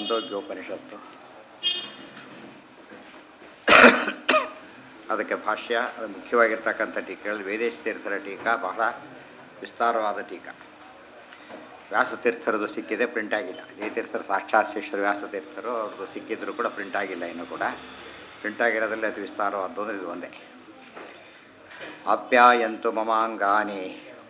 ಛಾಂದೋಗ್ಯೋಪನಿಷತ್ತು ಅದಕ್ಕೆ ಭಾಷ್ಯ ಅದು ಮುಖ್ಯವಾಗಿರ್ತಕ್ಕಂಥ ಟೀಕೆಗಳು ವೇದೇಶ ತೀರ್ಥರ ಟೀಕಾ ಬಹಳ ವಿಸ್ತಾರವಾದ ಟೀಕಾ ವ್ಯಾಸತೀರ್ಥರದು ಸಿಕ್ಕಿದೆ ಪ್ರಿಂಟ್ ಆಗಿಲ್ಲ ಜಯತೀರ್ಥರ ಸಾಕ್ಷಾತ್ ಶಿಷ್ಯರು ವ್ಯಾಸತೀರ್ಥರು ಅವ್ರದ್ದು ಸಿಕ್ಕಿದ್ರು ಕೂಡ ಪ್ರಿಂಟ್ ಆಗಿಲ್ಲ ಇನ್ನೂ ಕೂಡ ಪ್ರಿಂಟ್ ಆಗಿರೋದ್ರಲ್ಲಿ ಅತಿ ವಿಸ್ತಾರವಾದ್ದು ಅಂದರೆ ಇದು ಒಂದೇ ಆಪ್ಯಾಯಂತು ಮಮಾಂಗಾನಿ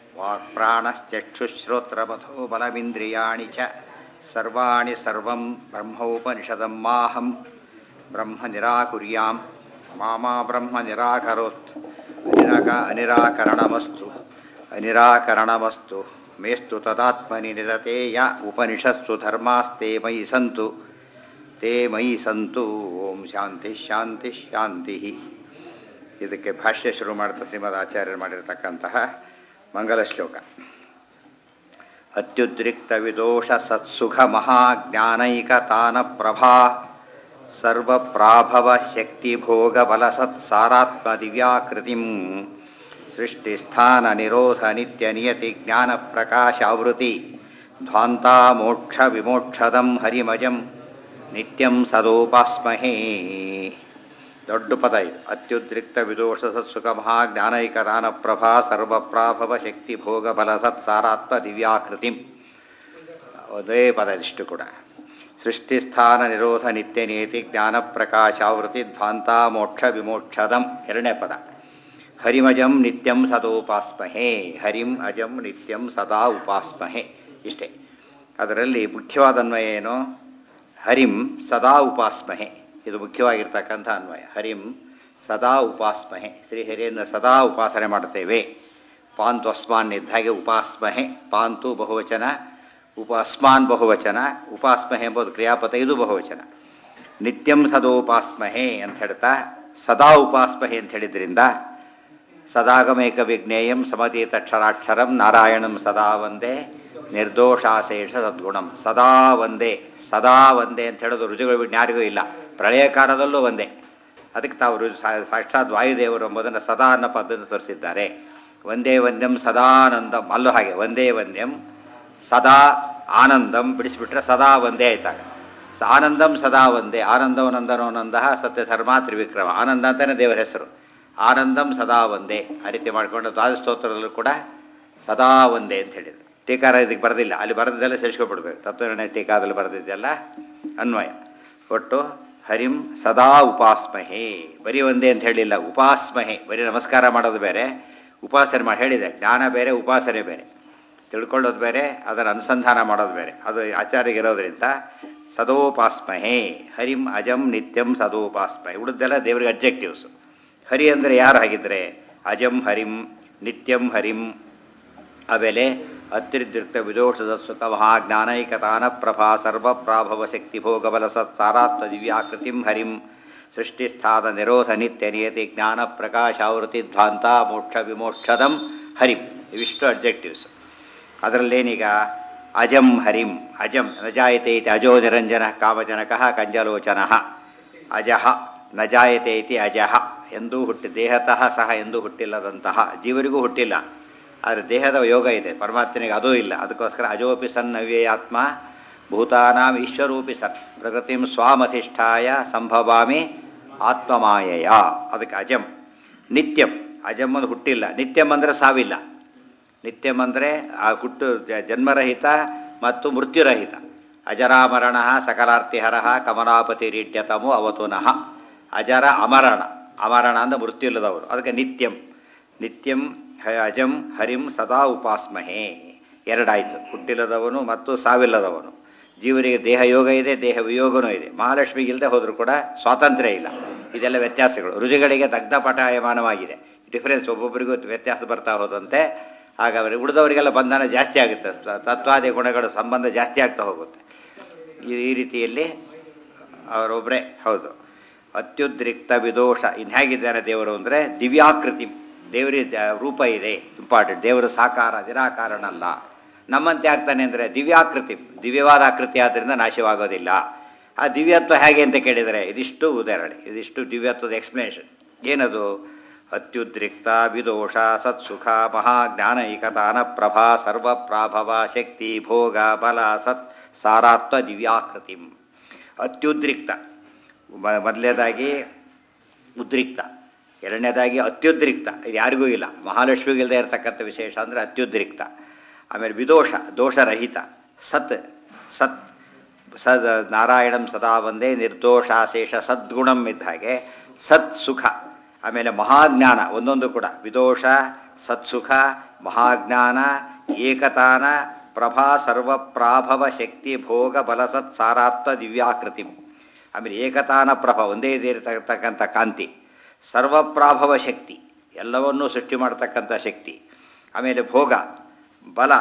ವಾಕ್ಪ್ರಾಣಶ್ಚಕ್ಷುಶ್ರೋತ್ರಮಥೋ ಬಲಮಿಂದ್ರಿಯಾಣಿ ಚ ಸರ್ವಾಣಿ ಸರ್ವಂ ಬ್ರಹ್ಮೋಪನಿಷದಂ ಮಾಹಂ ಬ್ರಹ್ಮ ನಿರಾಕುರ್ಯಾಂ ಮಾಮಾ ಬ್ರಹ್ಮ ನಿರಾಕರೋತ್ ಅನಿರಾಕ ಅನಿರಾಕರಣಮಸ್ತು ಅನಿರಾಕರಣಮಸ್ತು ಮೇಸ್ತು ತದಾತ್ಮನಿ ನಿರತೆ ಯ ಉಪನಿಷತ್ಸು ಧರ್ಮಾಸ್ತೆ ಮಯಿ ಸಂತು ತೇ ಮಯಿ ಸಂತು ಓಂ ಶಾಂತಿ ಶಾಂತಿ ಶಾಂತಿ ಇದಕ್ಕೆ ಭಾಷ್ಯ ಶುರು ಮಾಡ್ತಾ ಶ್ರೀಮದ್ ಆಚಾರ್ಯರು ಮಾಡಿರ್ತಕ್ಕಂತಹ ಮಂಗಲ ಶ್ಲೋಕ ಅತ್ಯುದ್ರಿಕ್ತ ವಿದೋಷ ಸತ್ಸುಖ ಮಹಾಜ್ಞಾನೈಕತಾನ ಪ್ರಭಾ ಸರ್ವಪ್ರಾಭವ ಶಕ್ತಿ ಭೋಗ ಬಲ ಸತ್ಸಾರಾತ್ಮ ದಿವ್ಯಾಕೃತಿಂ ಸೃಷ್ಟಿಸ್ಥಾನ ನಿರೋಧ ನಿತ್ಯ ನಿಯತಿ ಜ್ಞಾನ ಪ್ರಕಾಶಾವೃತಿ ಧ್ವಾಂತಾ ಮೋಕ್ಷ ವಿಮೋಕ್ಷದಂ ಹರಿಮಜಂ ನಿತ್ಯಂ ಸದೋಪಾಸ್ಮಹೇ ದೊಡ್ಡ ಪದ ಇದು ಅತ್ಯುದ್ರಿಕ್ತ ವಿದೋಷ ಸತ್ಸುಖ ಮಹಾಜ್ಞಾನೈಕದಾನ ಪ್ರಭಾ ಸರ್ವಪ್ರಾಭವ ಶಕ್ತಿ ಭೋಗ ಬಲ ಸತ್ಸಾರಾತ್ಮ ದಿವ್ಯಾಕೃತಿಂ ಅದೇ ಪದ ಇಷ್ಟು ಕೂಡ ಸೃಷ್ಟಿಸ್ಥಾನ ನಿರೋಧ ನಿತ್ಯ ನೇತಿ ಜ್ಞಾನ ಪ್ರಕಾಶಾವೃತಿ ಧ್ವಾಂತ ಮೋಕ್ಷ ವಿಮೋಕ್ಷದಂ ಎರಡನೇ ಪದ ಹರಿಮಜಂ ನಿತ್ಯಂ ಸದೋಪಾಸ್ಮಹೇ ಹರಿಂ ಅಜಂ ನಿತ್ಯಂ ಸದಾ ಉಪಾಸ್ಮಹೇ ಇಷ್ಟೇ ಅದರಲ್ಲಿ ಮುಖ್ಯವಾದ ಅನ್ವಯ ಏನು ಹರಿಂ ಸದಾ ಉಪಾಸ್ಮಹೆ ಇದು ಮುಖ್ಯವಾಗಿರ್ತಕ್ಕಂಥ ಅನ್ವಯ ಹರಿಂ ಸದಾ ಉಪಾಸ್ಮಹೆ ಶ್ರೀಹರಿಯನ್ನು ಸದಾ ಉಪಾಸನೆ ಮಾಡುತ್ತೇವೆ ಪಾಂತು ಅಸ್ಮಾನ್ ಇದ್ದ ಹಾಗೆ ಉಪಾಸ್ಮಹೆ ಪಾಂತು ಬಹುವಚನ ಉಪ ಅಸ್ಮಾನ್ ಬಹುವಚನ ಉಪಾಸ್ಮಹೆ ಎಂಬುದು ಕ್ರಿಯಾಪದ ಇದು ಬಹುವಚನ ನಿತ್ಯಂ ಸದೋಪಾಸ್ಮಹೆ ಅಂತ ಹೇಳ್ತಾ ಸದಾ ಉಪಾಸ್ಮಹೆ ಅಂತ ಹೇಳಿದ್ರಿಂದ ಸದಾಗಮೇಕ ವಿಜ್ಞೇಯಂ ಸಮತೀತಕ್ಷರಾಕ್ಷರಂ ನಾರಾಯಣಂ ಸದಾ ಒಂದೇ ನಿರ್ದೋಷಾಶೇಷ ಸದ್ಗುಣಂ ಸದಾ ಒಂದೇ ಸದಾ ಒಂದೇ ಅಂತ ಹೇಳೋದು ರುಜುಗಳು ಯಾರಿಗೂ ಇಲ್ಲ ಪ್ರಳಯ ಕಾಲದಲ್ಲೂ ಒಂದೇ ಅದಕ್ಕೆ ತಾವು ರುಜು ಸಾಕ್ಷಾತ್ ವಾಯುದೇವರು ಎಂಬುದನ್ನು ಸದಾ ಅನ್ನೋ ಪದವನ್ನು ತೋರಿಸಿದ್ದಾರೆ ಒಂದೇ ಒಂದ್ಯಂ ಸದಾನಂದಂ ಅಲ್ಲೂ ಹಾಗೆ ಒಂದೇ ಒಂದ್ಯಂ ಸದಾ ಆನಂದಂ ಬಿಡಿಸಿಬಿಟ್ರೆ ಸದಾ ಒಂದೇ ಆಯ್ತಾಗ ಸ ಆನಂದಂ ಸದಾ ಒಂದೇ ಆನಂದವನಂದನೋನಂದ ಸತ್ಯ ಧರ್ಮ ತ್ರಿವಿಕ್ರಮ ಆನಂದ ಅಂತಲೇ ದೇವರ ಹೆಸರು ಆನಂದಂ ಸದಾ ಒಂದೇ ಆ ರೀತಿ ಮಾಡಿಕೊಂಡು ದ್ವಾದ ಸ್ತೋತ್ರದಲ್ಲೂ ಕೂಡ ಸದಾ ಒಂದೇ ಅಂತ ಹೇಳಿದರು ಟೀಕಾರ ಇದಕ್ಕೆ ಬರೆದಿಲ್ಲ ಅಲ್ಲಿ ಬರೆದಿದ್ದೆಲ್ಲ ಸೇರಿಸ್ಕೊಬಿಡ್ಬೇಕು ತತ್ವನಿರ್ಣಯ ಟೀಕಾದಲ್ಲಿ ಬರೆದಿದ್ದೆಲ್ಲ ಅನ್ವಯ ಒಟ್ಟು ಹರಿಂ ಸದಾ ಉಪಾಸ್ಮಹೆ ಬರೀ ಒಂದೇ ಅಂತ ಹೇಳಿಲ್ಲ ಉಪಾಸ್ಮಹೆ ಬರೀ ನಮಸ್ಕಾರ ಮಾಡೋದು ಬೇರೆ ಉಪಾಸನೆ ಮಾಡಿ ಹೇಳಿದೆ ಜ್ಞಾನ ಬೇರೆ ಉಪಾಸನೆ ಬೇರೆ ತಿಳ್ಕೊಳ್ಳೋದು ಬೇರೆ ಅದರ ಅನುಸಂಧಾನ ಮಾಡೋದು ಬೇರೆ ಅದು ಆಚಾರ್ಯಗಿರೋದ್ರಿಂದ ಸದೋಪಾಸ್ಮಹೆ ಹರಿಂ ಅಜಂ ನಿತ್ಯಂ ಸದೋಪಾಸ್ಮಹೆ ಉಳಿದೆಲ್ಲ ದೇವರಿಗೆ ಅಬ್ಜೆಕ್ಟಿವ್ಸು ಹರಿ ಅಂದರೆ ಯಾರು ಹಾಗಿದ್ರೆ ಅಜಂ ಹರಿಂ ನಿತ್ಯಂ ಹರಿಂ ಆಮೇಲೆ ಅತ್ಯುದ್ರಿಕ್ತ ವಿದೋಷದ ಸುಖ ಮಹಾಜ್ಞಾನೈಕತಾನ ಪ್ರಭಾ ಸರ್ವಪ್ರಾಭವ ಶಕ್ತಿ ಭೋಗಬಲ ಸತ್ ಸಾರಾತ್ಮ ದಿವ್ಯಾಕೃತಿಂ ಹರಿಂ ಸೃಷ್ಟಿಸ್ಥಾದ ನಿರೋಧ ನಿತ್ಯ ನಿಯತಿ ಜ್ಞಾನ ಪ್ರಕಾಶಾವೃತಿ ಧ್ವಾಂತ ಮೋಕ್ಷ ವಿಮೋಕ್ಷದಂ ಹರಿಂ ಇವಿಷ್ಟು ಅಬ್ಜೆಕ್ಟಿವ್ಸ್ ಅದರಲ್ಲೇನೀಗ ಅಜಂ ಹರಿಂ ಅಜಂ ನಜಾಯತೆ ಇತಿ ಅಜೋ ನಿರಂಜನ ಕಾಮಜನಕ ಕಂಜಲೋಚನ ಅಜಃ ನಜಾಯತೆ ಇತಿ ಅಜಃ ಎಂದೂ ಹುಟ್ಟಿ ದೇಹತಃ ಸಹ ಎಂದೂ ಹುಟ್ಟಿಲ್ಲದಂತಹ ಜೀವರಿಗೂ ಹುಟ್ಟಿಲ್ಲ ಆದರೆ ದೇಹದ ಯೋಗ ಇದೆ ಪರಮಾತ್ಮನಿಗೆ ಅದೂ ಇಲ್ಲ ಅದಕ್ಕೋಸ್ಕರ ಅಜೋಪಿ ಸನ್ ಅವ್ಯಯಾತ್ಮ ಭೂತಾನಾಂ ಈಶ್ವರೂಪಿ ಸನ್ ಪ್ರಕೃತಿಂ ಸ್ವಾಮಧಿಷ್ಠಾಯ ಸಂಭವಾಮಿ ಆತ್ಮಮಾಯಯ ಅದಕ್ಕೆ ಅಜಂ ನಿತ್ಯಂ ಅಜಂ ಅಂದ್ರೆ ಹುಟ್ಟಿಲ್ಲ ನಿತ್ಯಂ ಅಂದರೆ ಸಾವಿಲ್ಲ ನಿತ್ಯಂ ಅಂದರೆ ಆ ಹುಟ್ಟು ಜನ್ಮರಹಿತ ಮತ್ತು ಮೃತ್ಯುರಹಿತ ಅಜರಾಮರಣ ಸಕಲಾರ್ತಿಹರ ಕಮಲಾಪತಿ ರೀಡ್ಯತಮೋ ಅವತುನಃ ಅಜರ ಅಮರಣ ಅಮರಣ ಅಂದ್ರೆ ಮೃತ್ಯು ಇಲ್ಲದವರು ಅದಕ್ಕೆ ನಿತ್ಯಂ ನಿತ್ಯಂ ಹ ಅಜಂ ಹರಿಂ ಸದಾ ಉಪಾಸ್ಮಹೇ ಎರಡಾಯಿತು ಹುಟ್ಟಿಲ್ಲದವನು ಮತ್ತು ಸಾವಿಲ್ಲದವನು ಜೀವರಿಗೆ ದೇಹ ಯೋಗ ಇದೆ ದೇಹ ವಿಯೋಗನೂ ಇದೆ ಮಹಾಲಕ್ಷ್ಮಿಗೆ ಇಲ್ಲದೆ ಹೋದರೂ ಕೂಡ ಸ್ವಾತಂತ್ರ್ಯ ಇಲ್ಲ ಇದೆಲ್ಲ ವ್ಯತ್ಯಾಸಗಳು ರುಜುಗಳಿಗೆ ದಗ್ಧ ಪಟಾಯಮಾನವಾಗಿದೆ ಡಿಫರೆನ್ಸ್ ಒಬ್ಬೊಬ್ಬರಿಗೂ ವ್ಯತ್ಯಾಸ ಬರ್ತಾ ಹೋದಂತೆ ಆಗ ಅವರಿಗೆ ಉಳಿದವರಿಗೆಲ್ಲ ಬಂಧನ ಜಾಸ್ತಿ ಆಗುತ್ತೆ ತತ್ವಾದಿ ಗುಣಗಳ ಸಂಬಂಧ ಜಾಸ್ತಿ ಆಗ್ತಾ ಹೋಗುತ್ತೆ ಈ ರೀತಿಯಲ್ಲಿ ಅವರೊಬ್ಬರೇ ಹೌದು ಅತ್ಯುದ್ರಿಕ್ತ ವಿದೋಷ ಇನ್ನು ಹೇಗಿದ್ದಾನೆ ದೇವರು ಅಂದರೆ ದಿವ್ಯಾಕೃತಿ ದೇವರಿಗೆ ರೂಪ ಇದೆ ಇಂಪಾರ್ಟೆಂಟ್ ದೇವರು ಸಾಕಾರ ನಿರಾಕಾರನಲ್ಲ ನಮ್ಮಂತೆ ಆಗ್ತಾನೆ ಅಂದರೆ ದಿವ್ಯಾಕೃತಿ ದಿವ್ಯವಾದ ಆಕೃತಿ ಆದ್ದರಿಂದ ನಾಶವಾಗೋದಿಲ್ಲ ಆ ದಿವ್ಯತ್ವ ಹೇಗೆ ಅಂತ ಕೇಳಿದರೆ ಇದಿಷ್ಟು ಉದಾಹರಣೆ ಇದಿಷ್ಟು ದಿವ್ಯತ್ವದ ಎಕ್ಸ್ಪ್ಲನೇಷನ್ ಏನದು ಅತ್ಯುದ್ರಿಕ್ತ ವಿದೋಷ ಸತ್ಸುಖ ಮಹಾಜ್ಞಾನೈಕತಾನ ಪ್ರಭಾ ಸರ್ವಪ್ರಾಭವ ಶಕ್ತಿ ಭೋಗ ಬಲ ಸತ್ ಸಾರಾತ್ವ ದಿವ್ಯಾಕೃತಿಂ ಅತ್ಯುದ್ರಿಕ್ತ ಮ- ಮೊದಲನೇದಾಗಿ ಉದ್ರಿಕ್ತ ಎರಡನೇದಾಗಿ ಅತ್ಯುದ್ರಿಕ್ತ ಇದು ಯಾರಿಗೂ ಇಲ್ಲ ಮಹಾಲಕ್ಷ್ಮಿಗೆ ಇಲ್ಲದೆ ಇರತಕ್ಕಂಥ ವಿಶೇಷ ಅಂದರೆ ಅತ್ಯುದ್ರಿಕ್ತ ಆಮೇಲೆ ವಿದೋಷ ದೋಷರಹಿತ ಸತ್ ಸತ್ ಸದ್ ನಾರಾಯಣಂ ಸದಾ ಒಂದೇ ನಿರ್ದೋಷಾಶೇಷ ಸದ್ಗುಣಂ ಇದ್ದ ಹಾಗೆ ಸತ್ ಸುಖ ಆಮೇಲೆ ಮಹಾಜ್ಞಾನ ಒಂದೊಂದು ಕೂಡ ವಿದೋಷ ಸತ್ಸುಖ ಮಹಾಜ್ಞಾನ ಏಕತಾನ ಪ್ರಭಾ ಸರ್ವಪ್ರಾಭವ ಶಕ್ತಿ ಭೋಗ ಬಲಸತ್ ಸಾರಾತ್ವ ದಿವ್ಯಾಕೃತಿ ಆಮೇಲೆ ಏಕತಾನ ಪ್ರಭ ಒಂದೇ ಇದಿರತಕ್ಕಂಥ ಕಾಂತಿ ಸರ್ವಪ್ರಾಭವ ಶಕ್ತಿ ಎಲ್ಲವನ್ನೂ ಸೃಷ್ಟಿ ಮಾಡ್ತಕ್ಕಂಥ ಶಕ್ತಿ ಆಮೇಲೆ ಭೋಗ ಬಲ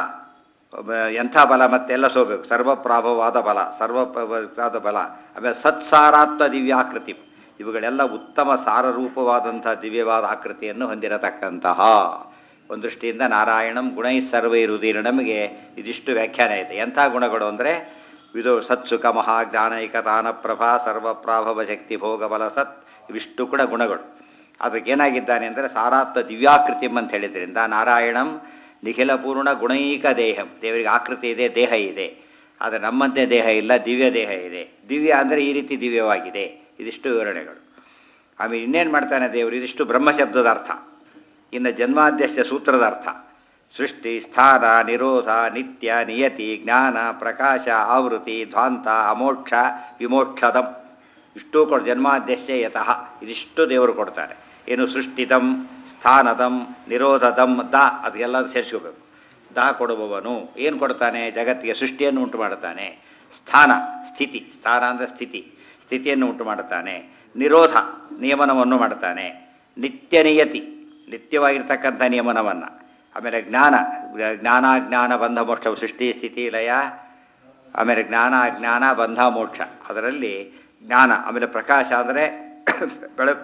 ಬ- ಎಂಥ ಬಲ ಮತ್ತೆಲ್ಲ ಸೋಬೇಕು ಸರ್ವಪ್ರಾಭವಾದ ಬಲ ಸರ್ವಪ್ರವಾದ ಬಲ ಆಮೇಲೆ ಸತ್ಸಾರಾತ್ವ ದಿವ್ಯಾಕೃತಿ ಇವುಗಳೆಲ್ಲ ಉತ್ತಮ ಸಾರರೂಪವಾದಂಥ ದಿವ್ಯವಾದ ಆಕೃತಿಯನ್ನು ಹೊಂದಿರತಕ್ಕಂತಹ ಒಂದು ದೃಷ್ಟಿಯಿಂದ ನಾರಾಯಣಂ ಗುಣೈ ಸರ್ವೈರುದೀರ್ಣಮಗೆ ಇದಿಷ್ಟು ವ್ಯಾಖ್ಯಾನ ಇದೆ ಎಂಥ ಗುಣಗಳು ಅಂದರೆ ಇದು ಸತ್ಸುಖ ಮಹಾಜ್ಞಾನೈಕತಾನ ಪ್ರಭಾ ಸರ್ವಪ್ರಾಭವ ಶಕ್ತಿ ಭೋಗ ಬಲ ಸತ್ ಇವಿಷ್ಟು ಕೂಡ ಗುಣಗಳು ಅದಕ್ಕೇನಾಗಿದ್ದಾನೆ ಅಂದರೆ ಸಾರಾತ್ವ ದಿವ್ಯಾಕೃತಿಂ ಅಂತ ಹೇಳಿದ್ರಿಂದ ನಾರಾಯಣಂ ನಿಖಿಲ ಪೂರ್ಣ ಗುಣೈಕ ದೇಹಂ ದೇವರಿಗೆ ಆಕೃತಿ ಇದೆ ದೇಹ ಇದೆ ಆದರೆ ನಮ್ಮಂತೆ ದೇಹ ಇಲ್ಲ ದಿವ್ಯ ದೇಹ ಇದೆ ದಿವ್ಯ ಅಂದರೆ ಈ ರೀತಿ ದಿವ್ಯವಾಗಿದೆ ಇದಿಷ್ಟು ವಿವರಣೆಗಳು ಆಮೇಲೆ ಇನ್ನೇನು ಮಾಡ್ತಾನೆ ದೇವರು ಇದಿಷ್ಟು ಬ್ರಹ್ಮಶಬ್ದದ ಅರ್ಥ ಇನ್ನು ಜನ್ಮಾದ್ಯಸ್ಯ ಸೂತ್ರದ ಅರ್ಥ ಸೃಷ್ಟಿ ಸ್ಥಾನ ನಿರೋಧ ನಿತ್ಯ ನಿಯತಿ ಜ್ಞಾನ ಪ್ರಕಾಶ ಆವೃತ್ತಿ ಧ್ವಾಂತ ಅಮೋಕ್ಷ ವಿಮೋಕ್ಷದಂ ಇಷ್ಟೂ ಕೊಡು ಜನ್ಮಾದ್ಯಸ್ಯ ಯತಃ ಇದಿಷ್ಟು ದೇವರು ಕೊಡ್ತಾರೆ ಏನು ಸೃಷ್ಟಿದಂ ಸ್ಥಾನದಂ ನಿರೋಧದಂ ದ ಅದೆಲ್ಲ ಸೇರಿಸ್ಕೋಬೇಕು ದಾ ಕೊಡುವವನು ಏನು ಕೊಡ್ತಾನೆ ಜಗತ್ತಿಗೆ ಸೃಷ್ಟಿಯನ್ನು ಉಂಟು ಮಾಡುತ್ತಾನೆ ಸ್ಥಾನ ಸ್ಥಿತಿ ಸ್ಥಾನ ಅಂದರೆ ಸ್ಥಿತಿ ಸ್ಥಿತಿಯನ್ನು ಉಂಟು ಮಾಡುತ್ತಾನೆ ನಿರೋಧ ನಿಯಮನವನ್ನು ಮಾಡುತ್ತಾನೆ ನಿತ್ಯ ನಿಯತಿ ನಿತ್ಯವಾಗಿರ್ತಕ್ಕಂಥ ನಿಯಮನವನ್ನು ಆಮೇಲೆ ಜ್ಞಾನ ಜ್ಞಾನ ಜ್ಞಾನ ಬಂಧ ಮೋಕ್ಷ ಸೃಷ್ಟಿ ಸ್ಥಿತಿ ಲಯ ಆಮೇಲೆ ಜ್ಞಾನ ಅಜ್ಞಾನ ಬಂಧ ಮೋಕ್ಷ ಅದರಲ್ಲಿ ಜ್ಞಾನ ಆಮೇಲೆ ಪ್ರಕಾಶ ಅಂದರೆ ಬೆಳಕು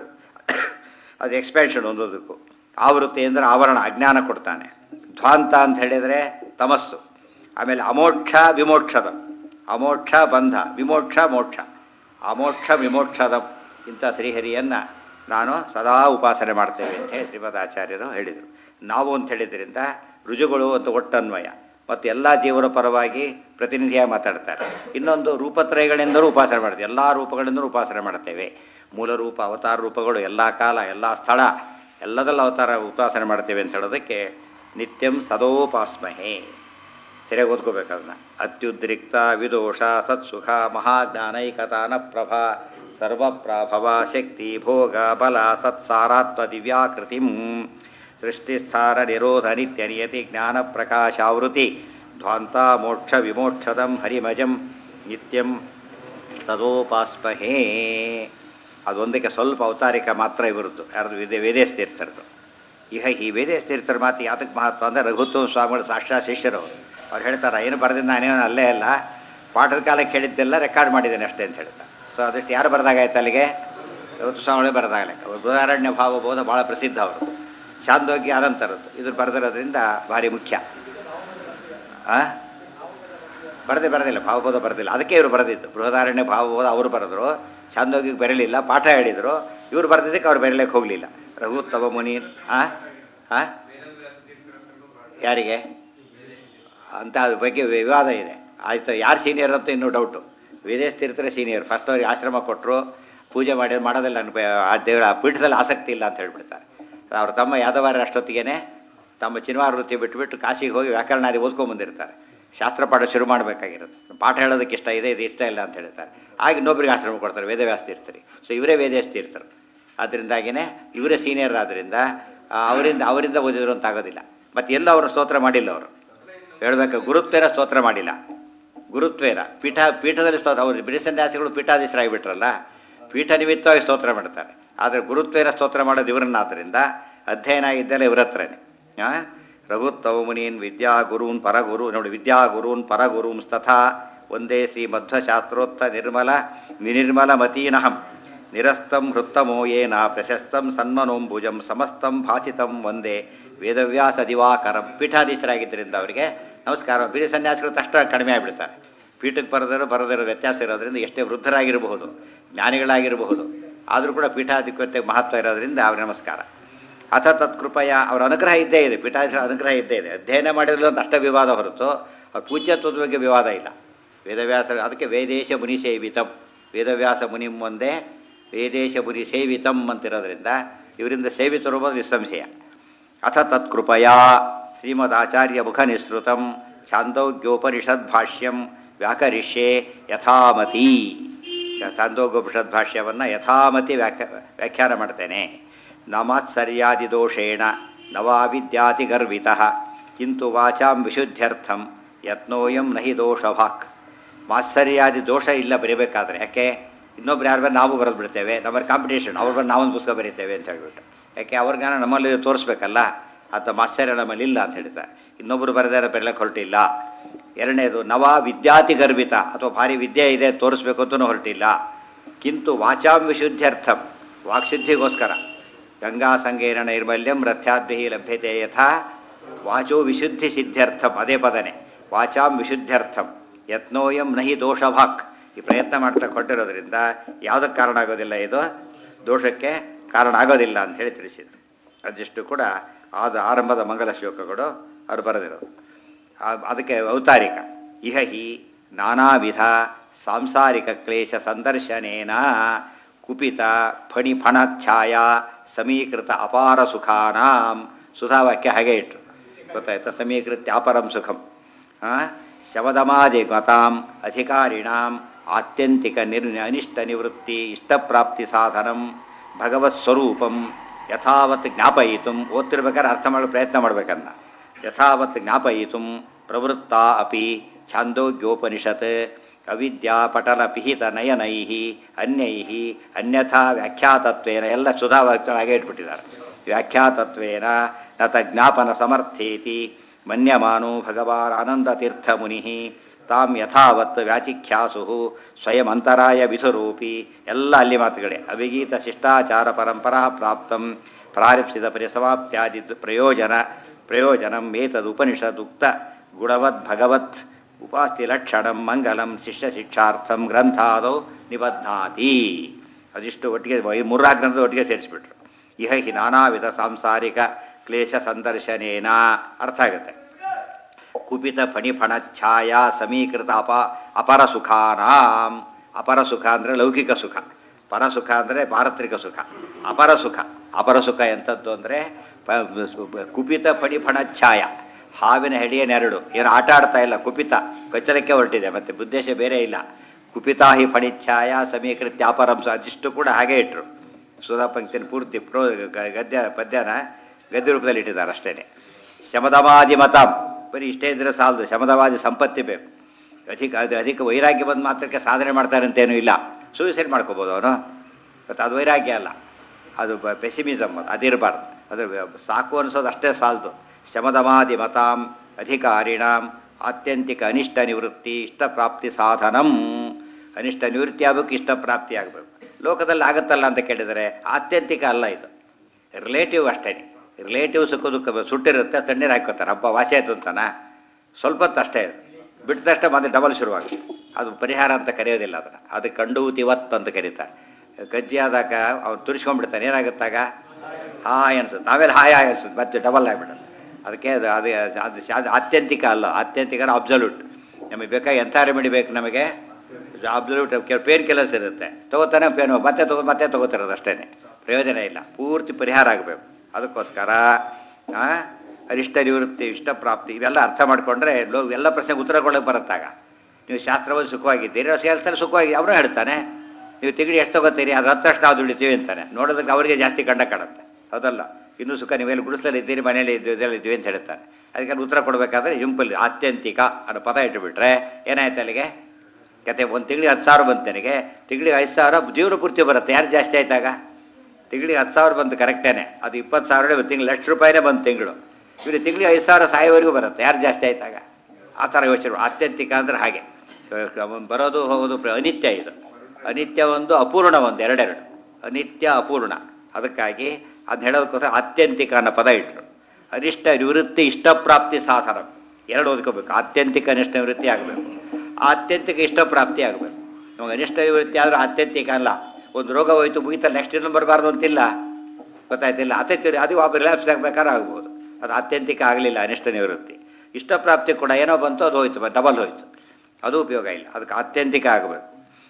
ಅದು ಎಕ್ಸ್ಪ್ಯಾನ್ಷನ್ ಒಂದೊಂದಕ್ಕೂ ಆವೃತ್ತಿ ಅಂದರೆ ಆವರಣ ಅಜ್ಞಾನ ಕೊಡ್ತಾನೆ ಧ್ವಾಂತ ಅಂತ ಹೇಳಿದರೆ ತಮಸ್ಸು ಆಮೇಲೆ ಅಮೋಕ್ಷ ವಿಮೋಕ್ಷದ ಅಮೋಕ್ಷ ಬಂಧ ವಿಮೋಕ್ಷ ಮೋಕ್ಷ ಅಮೋಕ್ಷ ವಿಮೋಕ್ಷದ ಇಂಥ ಶ್ರೀಹರಿಯನ್ನು ನಾನು ಸದಾ ಉಪಾಸನೆ ಮಾಡ್ತೇವೆ ಅಂತ ಹೇಳಿ ಶ್ರೀಮದ್ ಆಚಾರ್ಯರು ಹೇಳಿದರು ನಾವು ಅಂತ ಹೇಳಿದ್ರಿಂದ ರುಜುಗಳು ಅಂತ ಒಟ್ಟನ್ವಯ ಮತ್ತು ಎಲ್ಲ ಜೀವನ ಪರವಾಗಿ ಪ್ರತಿನಿಧಿಯಾಗಿ ಮಾತಾಡ್ತಾರೆ ಇನ್ನೊಂದು ರೂಪತ್ರಯಗಳಿಂದಲೂ ಉಪಾಸನೆ ಮಾಡ್ತೇವೆ ಎಲ್ಲ ರೂಪಗಳಿಂದಲೂ ಉಪಾಸನೆ ಮಾಡ್ತೇವೆ ಮೂಲ ರೂಪ ಅವತಾರ ರೂಪಗಳು ಎಲ್ಲ ಕಾಲ ಎಲ್ಲ ಸ್ಥಳ ಎಲ್ಲದಲ್ಲ ಅವತಾರ ಉಪಾಸನೆ ಮಾಡ್ತೇವೆ ಅಂತ ಹೇಳೋದಕ್ಕೆ ನಿತ್ಯಂ ಸದೋಪಾಸ್ಮಹೇ ಸರಿಯಾಗಿ ಓದ್ಕೋಬೇಕು ಅದನ್ನ ಅತ್ಯುದ್ರಿಕ್ತ ವಿದೋಷ ಸತ್ಸುಖ ಮಹಾಜ್ಞಾನೈಕತಾನ ಪ್ರಭಾ ಸರ್ವಪ್ರಾಭವ ಶಕ್ತಿ ಭೋಗ ಬಲ ಸತ್ಸಾರಾತ್ವ ದಿವ್ಯಾಕೃತಿಂ ಸೃಷ್ಟಿಸ್ಥಾನ ನಿರೋಧ ನಿತ್ಯ ನಿಯತಿ ಜ್ಞಾನ ಪ್ರಕಾಶಾವೃತಿ ಧ್ವಾಂತ ಮೋಕ್ಷ ವಿಮೋಕ್ಷದಂ ಹರಿಮಜಂ ನಿತ್ಯಂ ಸದೋಪಾಸ್ಮಹೇ ಅದೊಂದಕ್ಕೆ ಸ್ವಲ್ಪ ಅವತಾರಿಕ ಮಾತ್ರ ಇವರದ್ದು ಯಾರ್ದು ವೇದ ವೇದೇಶ ತೀರ್ಥರದು ಈಗ ಈ ವೇದೇಶ ತೀರ್ಥರ ಮಾತು ಯಾತಕ್ಕೆ ಮಹತ್ವ ಅಂದರೆ ರಘುತ್ವ ಸ್ವಾಮಿಗಳು ಸಾಕ್ಷಾತ್ ಶಿಷ್ಯರು ಅವ್ರು ಅವ್ರು ಹೇಳ್ತಾರೆ ಏನು ಬರೆದಿದ್ದು ನಾನೇನು ಅಲ್ಲೇ ಅಲ್ಲ ಪಾಠದ ಕಾಲಕ್ಕೆ ಹೇಳಿದ್ದೆಲ್ಲ ರೆಕಾರ್ಡ್ ಮಾಡಿದ್ದೇನೆ ಅಷ್ಟೇ ಅಂತ ಹೇಳ್ತಾರೆ ಸೊ ಅದಷ್ಟು ಯಾರು ಬರೆದಾಗಾಯ್ತು ಅಲ್ಲಿಗೆ ರಘುತ್ವ ಸ್ವಾಮಿಗಳೇ ಬರೆದಾಗಲಿಕ್ಕೆ ಅವರು ಬೃಹಾರಣ್ಯ ಭಾವಬೋಧ ಭಾಳ ಪ್ರಸಿದ್ಧ ಅವರು ಚಾಂದೋಗ್ಯ ಅನಂತರದ್ದು ಇದು ಬರೆದಿರೋದ್ರಿಂದ ಭಾರಿ ಮುಖ್ಯ ಆ ಬರದೇ ಬರದಿಲ್ಲ ಭಾವಬೋಧ ಬರದಿಲ್ಲ ಅದಕ್ಕೆ ಇವರು ಬರೆದಿದ್ದು ಬೃಹದಾರಣ್ಯ ಭಾವಬೋಧ ಅವರು ಬರೆದ್ರು ಚಾಂದೋಗಿಗೆ ಬರಲಿಲ್ಲ ಪಾಠ ಹೇಳಿದರು ಇವರು ಬರೆದಿದ್ದಕ್ಕೆ ಅವ್ರು ಬರೀಲಿಕ್ಕೆ ಹೋಗಲಿಲ್ಲ ರಘುತ್ತಮ ಮುನಿ ಆ ಆ ಯಾರಿಗೆ ಅಂತ ಅದ್ರ ಬಗ್ಗೆ ವಿವಾದ ಇದೆ ಆಯಿತು ಯಾರು ಸೀನಿಯರ್ ಅಂತ ಇನ್ನೂ ಡೌಟು ವಿದೇಶ ತೀರ್ಥರೇ ಸೀನಿಯರ್ ಫಸ್ಟ್ ಅವ್ರಿಗೆ ಆಶ್ರಮ ಕೊಟ್ಟರು ಪೂಜೆ ಮಾಡಿ ಮಾಡೋದಿಲ್ಲ ನನಗೆ ಆ ದೇವರ ಆ ಪೀಠದಲ್ಲಿ ಆಸಕ್ತಿ ಇಲ್ಲ ಅಂತ ಹೇಳ್ಬಿಡ್ತಾರೆ ಅವ್ರ ತಮ್ಮ ಯಾದವಾರ ಅಷ್ಟೊತ್ತಿಗೆ ತಮ್ಮ ಚಿನ್ವಾರ ವೃತ್ತಿ ಬಿಟ್ಬಿಟ್ಟು ಕಾಶಿಗೆ ಹೋಗಿ ವ್ಯಾಕರಣಾದಿ ಓದ್ಕೊಂಬಂದಿರ್ತಾರೆ ಶಾಸ್ತ್ರ ಪಾಠ ಶುರು ಮಾಡಬೇಕಾಗಿರುತ್ತೆ ಪಾಠ ಹೇಳೋದಕ್ಕೆ ಇಷ್ಟ ಇದೆ ಇದು ಇಷ್ಟ ಇಲ್ಲ ಅಂತ ಹೇಳ್ತಾರೆ ಆಗ ಇನ್ನೊಬ್ರಿಗೆ ಆಶ್ರಮ ಕೊಡ್ತಾರೆ ವೇದವ್ಯಾಸ ತೀರ್ಥರಿ ಸೊ ಇವರೇ ವೇದವ್ಯಾಸ ತೀರ್ಥರು ಅದರಿಂದಾಗಿಯೇ ಇವರೇ ಸೀನಿಯರ್ ಆದ್ದರಿಂದ ಆ, ಅವರಿಂದ ಅವರಿಂದ ಓದಿದ್ರು ಅಂತ ಆಗೋದಿಲ್ಲ ಮತ್ತು ಎಲ್ಲ ಅವರು ಸ್ತೋತ್ರ ಮಾಡಿಲ್ಲ ಅವರು ಹೇಳ್ಬೇಕು ಗುರುತ್ವೇನ ಸ್ತೋತ್ರ ಮಾಡಿಲ್ಲ ಗುರುತ್ವೇನ ಪೀಠ ಪೀಠದಲ್ಲಿ ಸ್ತೋತ್ರ ಅವರು ಬಿಡಿ ಸನ್ಯಾಸಿಗಳು ಪೀಠಾಧೀಶರಾಗಿಬಿಟ್ರಲ್ಲ ಪೀಠ ನಿಮಿತ್ತವಾಗಿ ಸ್ತೋತ್ರ ಮಾಡ್ತಾರೆ ಆದರೆ ಗುರುತ್ವೇನ ಸ್ತೋತ್ರ ಮಾಡೋದು ಇವರನ್ನಾದ್ದರಿಂದ ಅಧ್ಯಯನ ಆಗಿದ್ದಲ್ಲ ಇವ್ರ ಹತ್ರನೇ ಆ? ರಘುತ್ತವ ಮುನೀನ್ ವಿದ್ಯಾ ಗುರೂನ್ ಪರಗುರು ನೋಡಿ ವಿದ್ಯಾ ಗುರೂನ್ ಪರಗುರೂನ್ ತಥಾ ಒಂದೇ ಶ್ರೀ ಮಧ್ವಶಾಸ್ತ್ರೋತ್ತ ನಿರ್ಮಲ ವಿನಿರ್ಮಲ ಮತೀನಹಂ ನಿರಸ್ತಂ ಹೃತ್ತಮೋ ಏನ ಪ್ರಶಸ್ತಂ ಸನ್ಮನೋಂಬುಜಂ ಸಮಸ್ತಂ ಭಾಸಿತಂ ಒಂದೇ ವೇದವ್ಯಾಸ ದಿವಾಕರಂ ಪೀಠಾಧೀಶರಾಗಿದ್ದರಿಂದ ಅವರಿಗೆ ನಮಸ್ಕಾರ ಬಿಡಿ ಸನ್ಯಾಸಿಗಳು ತಕ್ಷಣ ಕಡಿಮೆ ಆಗಿಬಿಡ್ತಾರೆ ಪೀಠಕ್ಕೆ ಬರೆದಿರೋ ಬರದಿರೋ ವ್ಯತ್ಯಾಸ ಇರೋದ್ರಿಂದ ಎಷ್ಟೇ ವೃದ್ಧರಾಗಿರಬಹುದು ಜ್ಞಾನಿಗಳಾಗಿರಬಹುದು ಆದರೂ ಕೂಡ ಪೀಠಾಧಿಪತ್ಯಕ್ಕೆ ಮಹತ್ವ ಇರೋದ್ರಿಂದ ಅವ್ರಿಗೆ ನಮಸ್ಕಾರ ಅಥ ತತ್ಕೃಪಯ ಅವರ ಅನುಗ್ರಹ ಇದ್ದೇ ಇದೆ ಪೀಠಾಧೀಶರ ಅನುಗ್ರಹ ಇದ್ದೇ ಇದೆ ಅಧ್ಯಯನ ಮಾಡಿರಲು ಅಂತ ಅಷ್ಟೇ ವಿವಾದ ಹೊರತು ಅವ್ರ ಪೂಜ್ಯತ್ವದ ಬಗ್ಗೆ ವಿವಾದ ಇಲ್ಲ ವೇದವ್ಯಾಸ ಅದಕ್ಕೆ ವೇದೇಶ ಮುನಿ ಸೇವಿತಂ ವೇದವ್ಯಾಸ ಮುನಿ ಒಂದೇ ವೇದೇಶ ಮುನಿ ಸೇವಿತಂ ಅಂತಿರೋದ್ರಿಂದ ಇವರಿಂದ ಸೇವಿತರು ಬಂದು ನಿಸ್ಸಂಶಯ ಅಥ ತತ್ಕೃಪಯಾ ಶ್ರೀಮದಾಚಾರ್ಯ ಮುಖ ನಿಸೃತಂ ಛಾಂದೋಗ್ಯೋಪನಿಷದ್ ಭಾಷ್ಯಂ ವ್ಯಾಕರಿಷ್ಯೆ ಯಥಾಮತಿ ಛಾಂದೋಗ್ಯೋಪನಿಷದ್ ಭಾಷ್ಯವನ್ನು ಯಥಾಮತಿ ವ್ಯಾಖ್ಯ ವ್ಯಾಖ್ಯಾನ ಮಾಡ್ತೇನೆ ನಮಾತ್ಸರ್ಯಾದಿ ದೋಷೇಣ ನವಾವಿದ್ಯಾತಿ ಗರ್ವಿತ ಕಿಂತು ವಾಚಾಂ ವಿಶುದ್ಧ್ಯರ್ಥಂ ಯತ್ನೋಯಂ ನಹಿ ದೋಷಭಾಕ್ ಮಾತ್ಸರ್ಯಾದಿ ದೋಷ ಇಲ್ಲ ಬರೀಬೇಕಾದ್ರೆ ಯಾಕೆ ಇನ್ನೊಬ್ರು ಯಾರು ನಾವು ಬರೆದು ಬಿಡ್ತೇವೆ ನಮ್ಮಲ್ಲಿ ಕಾಂಪಿಟೇಷನ್ ಅವ್ರು ಬಂದು ನಾವೊಂದು ಪುಸ್ತಕ ಬರೀತೇವೆ ಅಂತ ಹೇಳ್ಬಿಟ್ಟು ಯಾಕೆ ಅವ್ರ ಜ್ಞಾನ ನಮ್ಮಲ್ಲಿ ತೋರಿಸ್ಬೇಕಲ್ಲ ಅಂತ ಮಾತ್ಸರ್ಯ ನಮ್ಮಲ್ಲಿ ಇಲ್ಲ ಅಂತ ಹೇಳ್ತಾರೆ ಇನ್ನೊಬ್ಬರು ಬರೆದಾರೆ ಬರಲಿಕ್ಕೆ ಹೊರಟಿಲ್ಲ ಎರಡನೇದು ನವ ವಿದ್ಯಾತಿ ಗರ್ಭಿತ ಅಥವಾ ಭಾರಿ ವಿದ್ಯೆ ಇದೆ ತೋರಿಸ್ಬೇಕು ಅಂತಲೂ ಹೊರಟಿಲ್ಲ ಕಿಂತು ವಾಚಾಂ ವಿಶುದ್ಧ್ಯರ್ಥಂ ವಾಕ್ಸಿದ್ಧಿಗೋಸ್ಕರ ಗಂಗಾ ಸಂಗೇನ ನೈರ್ಮಲ್ಯಂ ರಥ್ಯಾದ್ಭಿ ಲಭ್ಯತೆ ಯಥಾ ವಾಚೋ ವಿಶುದ್ಧಿ ಸಿದ್ಧ್ಯರ್ಥಂ ಅದೇ ಪದನೆ ವಾಚಾಂ ವಿಶುದ್ಧ್ಯರ್ಥಂ ಯತ್ನೋಯಂ ನಹಿ ದೋಷಭಾಕ್ ಈ ಪ್ರಯತ್ನ ಮಾಡ್ತಾ ಕೊಟ್ಟಿರೋದ್ರಿಂದ ಯಾವುದಕ್ಕೆ ಕಾರಣ ಆಗೋದಿಲ್ಲ ಇದು ದೋಷಕ್ಕೆ ಕಾರಣ ಆಗೋದಿಲ್ಲ ಅಂತ ಹೇಳಿ ತಿಳಿಸಿದರು ಅದಿಷ್ಟು ಕೂಡ ಆದ ಆರಂಭದ ಮಂಗಲ ಶ್ಲೋಕಗಳು ಅವರು ಬರೆದಿರೋದು ಆ- ಅದಕ್ಕೆ ಔತಾರಿಕ ಇಹ ಹಿ ನಾನಾ ವಿಧ ಸಾಂಸಾರಿಕ ಕ್ಲೇಶ ಸಂದರ್ಶನೇನ ಕುಪಿತ ಫಣಿ ಫಣಚ್ಛಾಯ ಸಮೀಕೃತ ಅಪಾರ ಸುಖಾನಾಂ ಸುಧಾವಾಕ್ಯ ಹಾಗೆ ಇಟ್ಟರು ಗೊತ್ತಾಯ್ತಾ ಸಮೀಕೃತ್ಯ ಅಪರಂ ಸುಖಂ ಆ? ಶವದಮಾದಿ ಮತಾಂ ಅಧಿಕಾರಿಣಾಂ ಆತ್ಯಂತಿಕ ನಿರ್ ಅನಿಷ್ಟ ನಿವೃತ್ತಿ ಇಷ್ಟಪ್ರಾಪ್ತಿ ಸಾಧನಂ ಭಗವತ್ ಸ್ವರೂಪಂ ಯಥಾವತ್ ಜ್ಞಾಪಯಿತು ಓದ್ತಿರ್ಬೇಕಾದ್ರೆ ಅರ್ಥ ಮಾಡೋ ಪ್ರಯತ್ನ ಮಾಡ್ಬೇಕನ್ನ ಯಥಾವತ್ ಜ್ಞಾಪಯಿತು ಪ್ರವೃತ್ತ ಅಪಿ ಛಾಂದೋಗ್ಯೋಪನಿಷತ್ ಅವಿದ್ಯಾಪಟಲ ಪಿಹಿತ ನಯನೈ ಅನ್ಯೈ ಅನ್ಯಥಾ ವ್ಯಾಖ್ಯಾತತ್ವೇನ ಎಲ್ಲ ಸುಧಾವಾಕ್ಯಗಳಾಗೆ ಇಟ್ಬಿಟ್ಟಿದ್ದಾರೆ ವ್ಯಾಖ್ಯಾತತ್ವೇನ ನತ ಜ್ಞಾಪನ ಸಮರ್ಥೇತಿ ಮನ್ಯಮಾನೋ ಭಗವಾನ್ ಆನಂದತೀರ್ಥ ಮುನಿ ತಾಂ ಯಥಾವತ್ ವ್ಯಾಚಿಖ್ಯಾಸು ಸ್ವಯಂ ಅಂತರಾಯ ವಿಧುರೂಪಿ ಎಲ್ಲ ಅಲ್ಲಿ ಮಾತುಗಳೇ ಅವಿಗೀತ ಶಿಷ್ಟಾಚಾರ ಪರಂಪರಾ ಪ್ರಾಪ್ತಂ ಪ್ರಾರಪ್ಸಿದ ಪರಿಸಮಾಪ್ತ್ಯಾದಿ ಪ್ರಯೋಜನ ಪ್ರಯೋಜನಂ ಏತದುಪನಿಷದುಕ್ತ ಗುಣವದ್ ಭಗವತ್ ಉಪಾಸ್ತಿ ಲಕ್ಷಣಂ ಮಂಗಲಂ ಶಿಷ್ಯ ಶಿಕ್ಷಾರ್ಥಂ ಗ್ರಂಥಾದೌ ನಿಬದ್ಧಾತಿ ಅದಿಷ್ಟು ಒಟ್ಟಿಗೆ ಈ ಮೂರಾ ಗ್ರಂಥದ ಒಟ್ಟಿಗೆ ಸೇರಿಸ್ಬಿಟ್ರು ಇಹ ಹಿ ನಾನಾ ವಿಧ ಸಾಂಸಾರಿಕ ಕ್ಲೇಶ ಸಂದರ್ಶನೇನ ಅರ್ಥ ಆಗುತ್ತೆ ಕುಪಿತ ಫಣಿಫಣ ಛಾಯಾ ಸಮೀಕೃತ ಅಪ ಅಪರ ಸುಖಾನಾಂ ಅಪರ ಸುಖ ಅಂದರೆ ಲೌಕಿಕ ಸುಖ ಪರಸುಖ ಅಂದರೆ ಪಾರತ್ರಿಕ ಸುಖ ಅಪರ ಸುಖ ಅಪರ ಸುಖ ಎಂಥದ್ದು ಅಂದರೆ ಕುಪಿತ ಫಣಿಫಣ ಛಾಯ ಹಾವಿನ ಹೆಡಿಯನೆರಡು ಏನು ಆಟ ಆಡ್ತಾ ಇಲ್ಲ ಕುಪಿತ ಕಚ್ಚಲಕ್ಕೆ ಹೊರಟಿದೆ ಮತ್ತೆ ಉದ್ದೇಶ ಬೇರೆ ಇಲ್ಲ ಕುಪಿತಾ ಹಿ ಫಣಿಚ್ಛಾಯ ಸಮೀಕೃತ್ಯ ಅಪರಂಸ ಅದಿಷ್ಟು ಕೂಡ ಹಾಗೆ ಇಟ್ಟರು ಸುಧಾ ಪಂಕ್ತಿನ ಪೂರ್ತಿ ಪ್ರೋ ಗ- ಗದ್ಯ ಪದ್ಯನ ಗದ್ಯ ರೂಪದಲ್ಲಿ ಇಟ್ಟಿದ್ದಾರೆ ಅಷ್ಟೇ ಶಮದವಾದಿ ಮತಂ ಬರೀ ಇಷ್ಟೇ ಇದ್ರೆ ಸಾಲದು ಶಮದವಾದಿ ಸಂಪತ್ತಿ ಬೇಕು ಅಧಿಕ ಅದು ಅಧಿಕ ವೈರಾಗ್ಯ ಬಂದ ಮಾತ್ರಕ್ಕೆ ಸಾಧನೆ ಮಾಡ್ತಾರೆ ಅಂತೇನೂ ಇಲ್ಲ ಸೂಸೈಡ್ ಮಾಡ್ಕೋಬೋದು ಅವನು ಮತ್ತು ಅದು ವೈರಾಗ್ಯ ಅಲ್ಲ ಅದು ಪೆಸಿಮಿಸಮ್ ಅದು ಅದಿರಬಾರ್ದು ಅದು ಸಾಕು ಅನಿಸೋದು ಅಷ್ಟೇ ಸಾಲದು ಶಮದಮಾದಿ ಮತಾಂ ಅಧಿಕಾರಿಣಾಂ ಆತ್ಯಂತಿಕ ಅನಿಷ್ಟ ನಿವೃತ್ತಿ ಇಷ್ಟಪ್ರಾಪ್ತಿ ಸಾಧನಂ ಅನಿಷ್ಟ ನಿವೃತ್ತಿ ಆಗಬೇಕು ಇಷ್ಟಪ್ರಾಪ್ತಿ ಆಗಬೇಕು ಲೋಕದಲ್ಲಿ ಆಗುತ್ತಲ್ಲ ಅಂತ ಕೇಳಿದರೆ ಆತ್ಯಂತಿಕ ಅಲ್ಲ ಇದು ರಿಲೇಟಿವ್ ಅಷ್ಟೇ ರಿಲೇಟಿವ್ ಸುಖ ದುಃಖ ಸುಟ್ಟಿರುತ್ತೆ ತಣ್ಣೀರು ಹಾಕೋತಾರೆ ಹಬ್ಬ ವಾಸಿ ಆಯ್ತು ಅಂತಾನ ಸ್ವಲ್ಪ ಹೊತ್ತು ಅಷ್ಟೇ ಬಿಟ್ಟ ತಕ್ಷಣ ಮತ್ತೆ ಡಬಲ್ ಶುರುವಾಗುತ್ತೆ ಅದು ಪರಿಹಾರ ಅಂತ ಕರೆಯೋದಿಲ್ಲ ಅದನ್ನು ಅದು ಕಂಡೂತಿವತ್ ಅಂತ ಕರೀತಾರೆ ಕಜ್ಜಿ ಆದಾಗ ಅವ್ನು ತುರಿಸ್ಕೊಂಡ್ಬಿಡ್ತಾನೆ ಏನಾಗುತ್ತಾಗ ಹಾಯ್ ಅನ್ಸುತ್ತೆ ಆಮೇಲೆ ಹಾಯ್ ಹಾಯ್ ಅನ್ಸುತ್ತೆ ಮತ್ತೆ ಡಬಲ್ ಆಗಿಬಿಡುತ್ತೆ ಅದಕ್ಕೆ ಅದು ಅದು ಅದು ಅದು ಆತ್ಯಂತಿಕ ಅಲ್ಲ ಆತ್ಯಂತಿಕ ಅಬ್ಸಲ್ಯೂಟ್ ನಮಗೆ ಬೇಕಾಗಿ ಎಂಥ ರೆಮಿಡಿ ಬೇಕು ನಮಗೆ ಅಬ್ಸಲ್ಯೂಟ್ ಪೇನ್ ಕೆಲಸ ಇರುತ್ತೆ ತಗೋತಾನೆ ಪೇನ್ ಮತ್ತೆ ತಗೋ ಮತ್ತೆ ತಗೋತಿರೋದು ಅಷ್ಟೇ ಪ್ರಯೋಜನ ಇಲ್ಲ ಪೂರ್ತಿ ಪರಿಹಾರ ಆಗಬೇಕು ಅದಕ್ಕೋಸ್ಕರ ಆ, ಅರಿಷ್ಟ ನಿವೃತ್ತಿ ಇಷ್ಟ ಪ್ರಾಪ್ತಿ ಇವೆಲ್ಲ ಅರ್ಥ ಮಾಡಿಕೊಂಡ್ರೆ ಲೋ ಎಲ್ಲ ಪ್ರಶ್ನೆಗೆ ಉತ್ತರ ಕೊಡೋಕೆ ಬರುತ್ತಾಗ ನೀವು ಶಾಸ್ತ್ರವಾಗಿ ಸುಖವಾಗಿದ್ದೀರಿ ಅವ್ರು ಹೇಳ್ತಾರೆ ಸುಖವಾಗಿ ಅವನು ಹೇಳ್ತಾನೆ ನೀವು ತಿಂಗಳು ಎಷ್ಟು ತಗೋತೀರಿ ಅದ್ರ ಹತ್ತು ಅಷ್ಟು ನಾವು ದುಡಿತೀವಿ ಅಂತಾನೆ ನೋಡೋದಕ್ಕೆ ಅವರಿಗೆ ಜಾಸ್ತಿ ಕಂಡ ಕಾಣುತ್ತೆ ಹೌದಲ್ಲ ಇನ್ನೂ ಸುಖ ನೀವೆಲ್ಲಿ ಗುಡಿಸಲಲ್ಲಿ ಇದ್ದೀರಿ ಮನೇಲಿ ಇದ್ದೀವಿ ಇದರಲ್ಲಿ ಇದ್ದೀವಿ ಅಂತ ಹೇಳ್ತಾನೆ ಅದಕ್ಕೆ ಅಲ್ಲಿ ಉತ್ತರ ಕೊಡಬೇಕಾದ್ರೆ ಇಂಪಲ್ಲಿ ಆತ್ಯಂತಿಕ ಅನ್ನೋ ಪದ ಇಟ್ಟುಬಿಟ್ರೆ ಏನಾಯ್ತು ಅಲ್ಲಿಗೆ ಕತೆ ಒಂದು ತಿಂಗಳಿಗೆ ಹತ್ತು ಸಾವಿರ ಬಂತು ನನಗೆ ತಿಂಗಳಿಗೆ ಐದು ಸಾವಿರ ಜೀವನ ಪೂರ್ತಿ ಬರುತ್ತೆ ಯಾರು ಜಾಸ್ತಿ ಆಯ್ತಾಗ ತಿಂಗಳಿಗೆ ಹತ್ತು ಸಾವಿರ ಬಂತು ಕರೆಕ್ಟೇನೆ ಅದು ಇಪ್ಪತ್ತು ಸಾವಿರ ತಿಂಗಳು ಲಕ್ಷ ರೂಪಾಯಿನೇ ಬಂತು ತಿಂಗಳು ಇವರು ತಿಂಗಳಿಗೆ ಐದು ಸಾವಿರ ಸಾಯೋವರೆಗೂ ಬರುತ್ತೆ ಯಾರು ಜಾಸ್ತಿ ಆಯ್ತಾಗ ಆ ಥರ ಯೋಚನೆ ಮಾಡು. ಆತ್ಯಂತಿಕ ಅಂದ್ರೆ ಹಾಗೆ ಅವ್ನು ಬರೋದು ಹೋಗೋದು ಪ್ರ- ಅನಿತ್ಯ ಇದು ಅನಿತ್ಯ ಒಂದು ಅಪೂರ್ಣ ಒಂದು ಎರಡೆರಡು ಅನಿತ್ಯ ಅಪೂರ್ಣ ಅದಕ್ಕಾಗಿ ಅದನ್ನ ಹೇಳೋದಕ್ಕೋಸ್ಕರ ಆತ್ಯಂತಿಕ ಅನ್ನೋ ಪದ ಇಟ್ಟರು ಅನಿಷ್ಟ ನಿವೃತ್ತಿ ಇಷ್ಟಪ್ರಾಪ್ತಿ ಸಾಧನ ಎರಡು ಓದ್ಕೋಬೇಕು ಆತ್ಯಂತಿಕ ಅನಿಷ್ಟ ನಿವೃತ್ತಿ ಆಗಬೇಕು ಆತ್ಯಂತಿಕ ಇಷ್ಟಪ್ರಾಪ್ತಿ ಆಗಬೇಕು ನಮಗೆ ಅನಿಷ್ಟ ನಿವೃತ್ತಿ ಆದರೂ ಆತ್ಯಂತಿಕ ಅಲ್ಲ ಒಂದು ರೋಗ ಹೋಯ್ತು ಮುಗಿತಾ ನೆಕ್ಸ್ಟ್ ಇನ್ನೊಂದು ಬರಬಾರ್ದು ಅಂತಿಲ್ಲ ಗೊತ್ತಾಯ್ತಿಲ್ಲ ಅತ್ಯಂತ ಅದು ವಾಪಸ್ ರಿಲ್ಯಾಪ್ಸ್ ಆಗಬೇಕಾದ್ರೆ ಆಗ್ಬೋದು ಅದು ಆತ್ಯಂತಿಕ ಆಗಲಿಲ್ಲ ಅನಿಷ್ಟ ನಿವೃತ್ತಿ ಇಷ್ಟಪ್ರಾಪ್ತಿ ಕೂಡ ಏನೋ ಬಂತು ಅದು ಹೋಯ್ತು ಡಬಲ್ ಹೋಯ್ತು ಅದು ಉಪಯೋಗ ಇಲ್ಲ ಅದಕ್ಕೆ ಆತ್ಯಂತಿಕ ಆಗಬೇಕು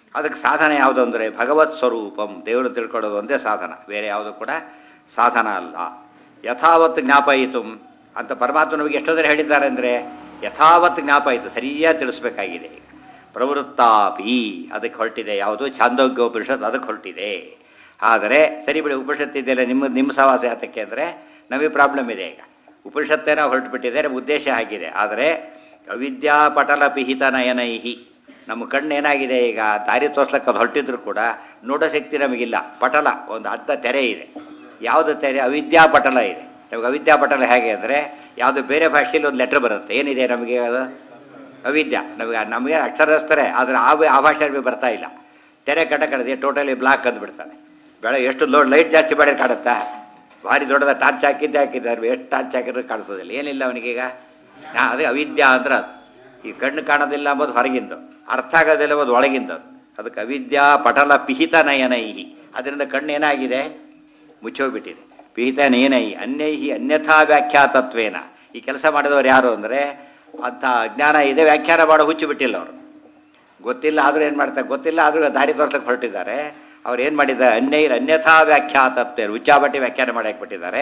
ಅದಕ್ಕೆ ಸಾಧನ ಯಾವುದು ಅಂದರೆ ಭಗವತ್ ಸ್ವರೂಪಂ ದೇವರು ತಿಳ್ಕೊಳ್ಳೋದು ಒಂದೇ ಸಾಧನ ಬೇರೆ ಯಾವುದು ಕೂಡ ಸಾಧನ ಅಲ್ಲ ಯಥಾವತ್ ಜ್ಞಾಪಯಿತು ಅಂತ ಪರಮಾತ್ಮ ನಮಗೆ ಎಷ್ಟೋದ್ರೆ ಹೇಳಿದ್ದಾರೆ ಅಂದರೆ ಯಥಾವತ್ ಜ್ಞಾಪಯಿತು ಸರಿಯಾಗಿ ತಿಳಿಸ್ಬೇಕಾಗಿದೆ ಈಗ ಪ್ರವೃತ್ತಾಪಿ ಅದಕ್ಕೆ ಹೊರಟಿದೆ ಯಾವುದು ಛಾಂದೋಗ್ಯ ಉಪನಿಷತ್ ಅದಕ್ಕೆ ಹೊರಟಿದೆ ಆದರೆ ಸರಿ ಬಿಡಿ ಉಪನಿಷತ್ ಇದೆಯಲ್ಲ ನಿಮ್ಮ ನಿಮ್ಮ ಸವಾಸ ಯಾತಕ್ಕೆ ಅಂದರೆ ನಮಗೆ ಪ್ರಾಬ್ಲಮ್ ಇದೆ ಈಗ ಉಪನಿಷತ್ತೇನೋ ಹೊರಟುಬಿಟ್ಟಿದೆ ನಮ್ಮ ಉದ್ದೇಶ ಆಗಿದೆ ಆದರೆ ಅವಿದ್ಯಾಪಟಲ ಪಿಹಿತ ನಯನೈಹಿ ನಮ್ಮ ಕಣ್ಣು ಏನಾಗಿದೆ ಈಗ ದಾರಿ ತೋರ್ಸ್ಲಕ್ಕೆ ಅದು ಹೊರಟಿದ್ರು ಕೂಡ ನೋಡೋ ಶಕ್ತಿ ನಮಗಿಲ್ಲ ಪಟಲ ಒಂದು ಅರ್ಧ ತೆರೆ ಇದೆ ಯಾವುದು ತೆರೆ ಅವಿದ್ಯಾಪಟಲ ಇದೆ ನಮಗೆ ಅವಿದ್ಯಾಪಟಲ ಹೇಗೆ ಅಂದರೆ ಯಾವುದು ಬೇರೆ ಭಾಷೆಯಲ್ಲಿ ಒಂದು ಲೆಟ್ರ್ ಬರುತ್ತೆ ಏನಿದೆ ನಮಗೆ ಅದು ಅವಿದ್ಯಾ ನಮಗೆ ನಮಗೆ ಅಕ್ಷರಸ್ತಾರೆ ಆದರೆ ಆ ಆ ಭಾಷೆ ನಮಗೆ ಬರ್ತಾ ಇಲ್ಲ ತೆರೆ ಕಟ ಕಡದೆ ಟೋಟಲಿ ಬ್ಲಾಕ್ ಅಂದ್ಬಿಡ್ತಾನೆ ಬೆಳೆ ಎಷ್ಟು ಲೋಡ್ ಲೈಟ್ ಜಾಸ್ತಿ ಮಾಡಿ ಕಾಡುತ್ತಾ ಭಾರಿ ದೊಡ್ಡದ ಟಾರ್ಚ್ ಹಾಕಿದ್ದೆ ಹಾಕಿದ್ದಾರೆ ಎಷ್ಟು ಟಾರ್ಚ್ ಹಾಕಿದ್ರು ಕಾಣಿಸೋದಿಲ್ಲ ಏನಿಲ್ಲ ಅವನಿಗೀಗ ಹಾ, ಅದೇ ಅವಿದ್ಯಾ ಅಂದ್ರೆ ಅದು ಈ ಕಣ್ಣು ಕಾಣೋದಿಲ್ಲ ಅಂಬೋದು ಹೊರಗಿಂದು ಅರ್ಥ ಆಗೋದಿಲ್ಲ ಅಂಬೋದು ಒಳಗಿಂದು ಅದು ಅದಕ್ಕೆ ಅವಿದ್ಯಾ ಪಟಲ ಪಿಹಿತ ನಯನೈಹಿ ಅದರಿಂದ ಕಣ್ಣು ಏನಾಗಿದೆ ಮುಚ್ಚೋಗ್ಬಿಟ್ಟಿದೆ ಪಿಹಿತ ನಯನೈಹಿ ಅನ್ಯೈಹಿ ಅನ್ಯಥಾ ವ್ಯಾಖ್ಯಾತತ್ವೇನ ಈ ಕೆಲಸ ಮಾಡಿದವರು ಯಾರು ಅಂದರೆ ಅಂಥ ಅಜ್ಞಾನ ಇದೆ ವ್ಯಾಖ್ಯಾನ ಮಾಡೋ ಹುಚ್ಚು ಬಿಟ್ಟಿಲ್ಲ ಅವರು ಗೊತ್ತಿಲ್ಲ ಆದರೂ ಏನು ಮಾಡ್ತಾರೆ ಗೊತ್ತಿಲ್ಲ ಆದರೂ ದಾರಿ ತೋರ್ಸಕ್ಕೆ ಹೊರಟಿದ್ದಾರೆ ಅವ್ರು ಏನು ಮಾಡಿದ್ದಾರೆ ಅನ್ಯೈರ್ ಅನ್ಯಥಾ ವ್ಯಾಖ್ಯಾತತ್ವೆ ಉಚ್ಚಾಬಟ್ಟಿ ವ್ಯಾಖ್ಯಾನ ಮಾಡಕ್ಕೆ ಬಿಟ್ಟಿದ್ದಾರೆ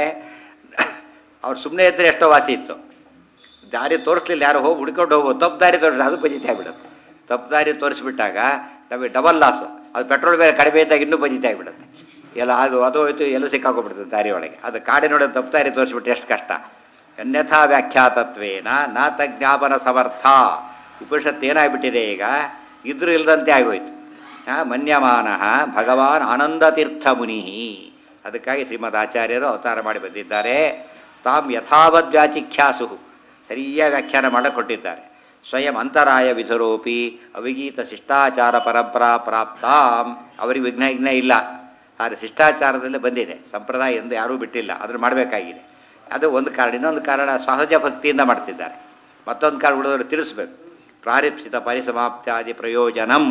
ಅವ್ರು ಸುಮ್ಮನೆ ಇದ್ದರೆ ಎಷ್ಟೋ ವಾಸಿ ಇತ್ತು ದಾರಿ ತೋರಿಸ್ಲಿಲ್ಲ ಯಾರು ಹೋಗಿ ಹುಡ್ಕೊಂಡು ಹೋಗ್ಬೋದು ತಪ್ಪು ದಾರಿ ತೋರಿಸಿ ಅದು ಪಜಿತೆ ಆಗ್ಬಿಡುತ್ತೆ ತಪ್ಪು ದಾರಿ ತೋರಿಸ್ಬಿಟ್ಟಾಗ ನಮಗೆ ಡಬಲ್ ಲಾಸ್ ಅದು ಪೆಟ್ರೋಲ್ ಬೇರೆ ಕಡಿಮೆ ಇದ್ದಾಗ ಇನ್ನೂ ಪಜಿತೆ ಆಗಿಬಿಡುತ್ತೆ ಎಲ್ಲ ಅದು ಅದು ಹೋಯ್ತು ಎಲ್ಲೂ ಸಿಕ್ಕಾಕೊಂಡ್ಬಿಡ್ತದೆ ದಾರಿ ಒಳಗೆ ಅದು ಕಾಡಿ ನೋಡೋದು ತಪ್ಪು ದಾರಿ ತೋರಿಸ್ಬಿಟ್ಟು ಎಷ್ಟು ಕಷ್ಟ ಅನ್ಯಥಾ ವ್ಯಾಖ್ಯಾತತ್ವೇನ ನಾತ ಜ್ಞಾಪನ ಸಮರ್ಥ ಉಪನಿಷತ್ತು ಏನಾಗ್ಬಿಟ್ಟಿದೆ ಈಗ ಇದ್ರೂ ಇಲ್ಲದಂತೆ ಆಗೋಯ್ತು ಆ, ಮನ್ಯಮಾನ ಭಗವಾನ್ ಆನಂದತೀರ್ಥ ಮುನಿ ಅದಕ್ಕಾಗಿ ಶ್ರೀಮದ್ ಆಚಾರ್ಯರು ಅವತಾರ ಮಾಡಿ ಬಂದಿದ್ದಾರೆ ತಾಮ್ ಯಥಾವದ್ ವ್ಯಾಚಿಖ್ಯಾಸು ಸರಿಯಾಗಿ ವ್ಯಾಖ್ಯಾನ ಮಾಡಿಕೊಟ್ಟಿದ್ದಾರೆ ಸ್ವಯಂ ಅಂತರಾಯ ವಿಧರೋಪಿ ಅವಿಗೀತ ಶಿಷ್ಟಾಚಾರ ಪರಂಪರಾ ಪ್ರಾಪ್ತಾಂ ಅವರಿಗೆ ವಿಘ್ನ ವಿಘ್ನ ಇಲ್ಲ ಆದರೆ ಶಿಷ್ಟಾಚಾರದಲ್ಲೇ ಬಂದಿದೆ ಸಂಪ್ರದಾಯ ಎಂದು ಯಾರೂ ಬಿಟ್ಟಿಲ್ಲ ಅದನ್ನು ಮಾಡಬೇಕಾಗಿದೆ ಅದು ಒಂದು ಕಾರಣ ಇನ್ನೊಂದು ಕಾರಣ ಸಹಜ ಭಕ್ತಿಯಿಂದ ಮಾಡ್ತಿದ್ದಾರೆ ಮತ್ತೊಂದು ಕಾರಣ ಉಳಿದವರು ತಿಳಿಸ್ಬೇಕು ಪ್ರಾರಿಪ್ಸಿತ ಪರಿಸಮಾಪ್ತ್ಯಾದಿ ಪ್ರಯೋಜನಂ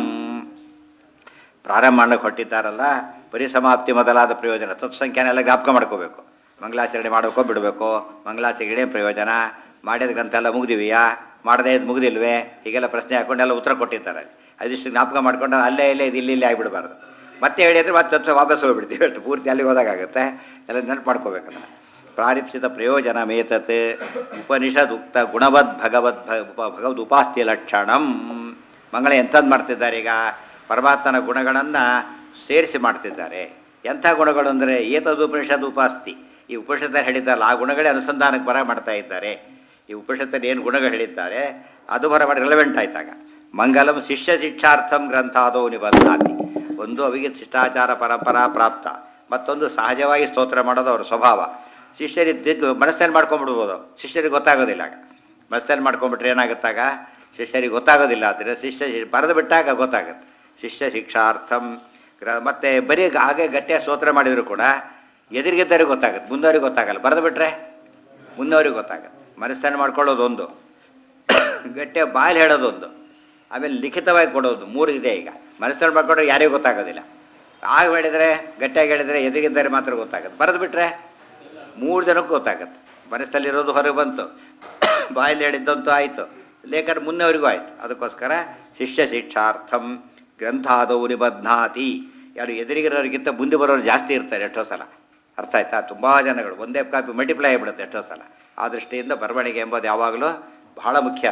ಪ್ರಾರಂಭ ಮಾಡಕ್ಕೆ ಹೊಟ್ಟಿದ್ದಾರಲ್ಲ ಪರಿಸಮಾಪ್ತಿ ಮೊದಲಾದ ಪ್ರಯೋಜನ ತತ್ಸಂಖ್ಯಾನೆಲ್ಲ ಜ್ಞಾಪಕ ಮಾಡ್ಕೋಬೇಕು ಮಂಗಳಾಚರಣೆ ಮಾಡೋಕೋ ಬಿಡಬೇಕು ಮಂಗಳಾಚರಣೆ ಪ್ರಯೋಜನ ಮಾಡಿದ ಗ್ರಂಥ ಎಲ್ಲ ಮುಗ್ದಿವೆಯಾ ಮಾಡದೇ ಇದು ಮುಗ್ದಿಲ್ವೇ ಹೀಗೆಲ್ಲ ಪ್ರಶ್ನೆ ಹಾಕೊಂಡೆಲ್ಲ ಉತ್ತರ ಕೊಟ್ಟಿದ್ದಾರೆ ಅದಿಷ್ಟು ಜ್ಞಾಪಕ ಮಾಡ್ಕೊಂಡು ಅಲ್ಲೇ ಇಲ್ಲೇ ಇದು ಇಲ್ಲಿ ಇಲ್ಲಿ ಆಗಿಬಿಡಬಾರ್ದು ಮತ್ತೆ ಹೇಳಿದ್ರೆ ಮತ್ತೆ ತತ್ವ ವಾಪಸ್ ಹೋಗ್ಬಿಡ್ತೀವಿ ಅಷ್ಟು ಪೂರ್ತಿ ಅಲ್ಲಿಗೆ ಹೋದಾಗುತ್ತೆ ಎಲ್ಲ ನೆನಪು ಮಾಡ್ಕೋಬೇಕಲ್ಲ ಪ್ರಾರಿಪ್ಸಿತ ಪ್ರಯೋಜನ ಮೇತತ್ ಉಪನಿಷದ್ ಉಕ್ತ ಗುಣವದ್ ಭಗವದ್ ಭ- ಭಗವದ್ ಉಪಾಸ್ತಿ ಲಕ್ಷಣಂ ಮಂಗಳ ಎಂಥದ್ದು ಮಾಡ್ತಿದ್ದಾರೆ ಈಗ ಪರಮಾತ್ಮನ ಗುಣಗಳನ್ನು ಸೇರಿಸಿ ಮಾಡ್ತಿದ್ದಾರೆ ಎಂಥ ಗುಣಗಳು ಅಂದರೆ ಏತದ್ ಉಪನಿಷದ್ ಉಪಾಸ್ತಿ ಈ ಉಪನಿಷತ್ತಲ್ಲಿ ಹೇಳಿದ್ದಲ್ಲ ಆ ಗುಣಗಳೇ ಅನುಸಂಧಾನಕ್ಕೆ ಬರ ಮಾಡ್ತಾ ಇದ್ದಾರೆ ಈ ಉಪನಿಷತ್ತಲ್ಲಿ ಏನು ಗುಣಗಳು ಹೇಳಿದ್ದಾರೆ ಅದು ಬರ ಮಾಡಿ ರಿಲೆವೆಂಟ್ ಆಯ್ತಾಗ ಮಂಗಲಂ ಶಿಷ್ಯ ಶಿಕ್ಷಾರ್ಥಂ ಗ್ರಂಥಾದೋ ನಿಬಂಧಾತಿ ಒಂದು ಅವಿಗೆ ಶಿಷ್ಟಾಚಾರ ಪರಂಪರಾ ಪ್ರಾಪ್ತ ಮತ್ತೊಂದು ಸಹಜವಾಗಿ ಸ್ತೋತ್ರ ಮಾಡೋದು ಅವ್ರ ಸ್ವಭಾವ ಶಿಷ್ಯರಿಗೆ ದಿಗ್ ಮನಸ್ಸಲ್ಲಿ ಮಾಡ್ಕೊಂಡ್ಬಿಡ್ಬೋದು ಶಿಷ್ಯರಿಗೆ ಗೊತ್ತಾಗೋದಿಲ್ಲ ಆಗ ಮನಸ್ಸಲ್ಲಿ ಮಾಡ್ಕೊಂಡ್ಬಿಟ್ರೆ ಏನಾಗುತ್ತಾಗ ಶಿಷ್ಯರಿಗೆ ಗೊತ್ತಾಗೋದಿಲ್ಲ ಆದರೆ ಶಿಷ್ಯ ಬರೆದು ಬಿಟ್ಟಾಗ ಗೊತ್ತಾಗುತ್ತೆ ಶಿಷ್ಯ ಶಿಕ್ಷಾರ್ಥಂ ಗ್ರ ಮತ್ತೆ ಬರೀ ಹಾಗೆ ಗಟ್ಟಿಯ ಸ್ತೋತ್ರ ಮಾಡಿದ್ರು ಕೂಡ ಎದುರಿಗಿದ್ದವ್ರಿಗೆ ಗೊತ್ತಾಗುತ್ತೆ ಮುಂದವ್ರಿಗೆ ಗೊತ್ತಾಗಲ್ಲ ಬರೆದು ಬಿಟ್ರೆ ಮುಂದವ್ರಿಗೆ ಗೊತ್ತಾಗುತ್ತೆ ಮನಸ್ಸನ್ನು ಮಾಡ್ಕೊಳ್ಳೋದೊಂದು ಗಟ್ಟಿಯ ಬಾಯಲ್ಲಿ ಹೇಳೋದೊಂದು ಆಮೇಲೆ ಲಿಖಿತವಾಗಿ ಕೊಡೋದು ಮೂರು ಇದೆ ಈಗ ಮನಸ್ಸಲ್ಲಿ ಮಾಡ್ಕೊಂಡ್ರೆ ಯಾರಿಗೂ ಗೊತ್ತಾಗೋದಿಲ್ಲ ಆಗ ಹೇಳಿದರೆ ಗಟ್ಟಿಯಾಗಿ ಹೇಳಿದರೆ ಎದುರಿಗಿದ್ದರೆ ಮಾತ್ರ ಗೊತ್ತಾಗುತ್ತೆ ಬರೆದು ಬಿಟ್ರೆ ಮೂರು ಜನಕ್ಕೂ ಗೊತ್ತಾಗುತ್ತೆ ಮನಸ್ಸಲ್ಲಿರೋದು ಹೊರಗೆ ಬಂತು ಬಾಯಲ್ಲಿ ಹೇಳಿದ್ದಂತೂ ಆಯಿತು ಲೇಖನ ಮುನ್ನವರಿಗೂ ಆಯಿತು ಅದಕ್ಕೋಸ್ಕರ ಶಿಷ್ಯ ಶಿಕ್ಷಾರ್ಥಂ ಗ್ರಂಥಾದವು ನಿಬಧ್ನಾತಿ ಯಾರು ಎದುರಿಗಿರೋರಿಗಿಂತ ಮುಂದೆ ಬರೋರು ಜಾಸ್ತಿ ಇರ್ತಾರೆ ಎಷ್ಟೋ ಸಲ ಅರ್ಥ ಆಯ್ತಾ ತುಂಬ ಜನಗಳು ಒಂದೇ ಕಾಪಿ ಮಲ್ಟಿಪ್ಲೈ ಆಗಿಬಿಡುತ್ತೆ ಎಷ್ಟೋ ಸಲ ಆ ದೃಷ್ಟಿಯಿಂದ ಬರವಣಿಗೆ ಎಂಬುದು ಯಾವಾಗಲೂ ಬಹಳ ಮುಖ್ಯ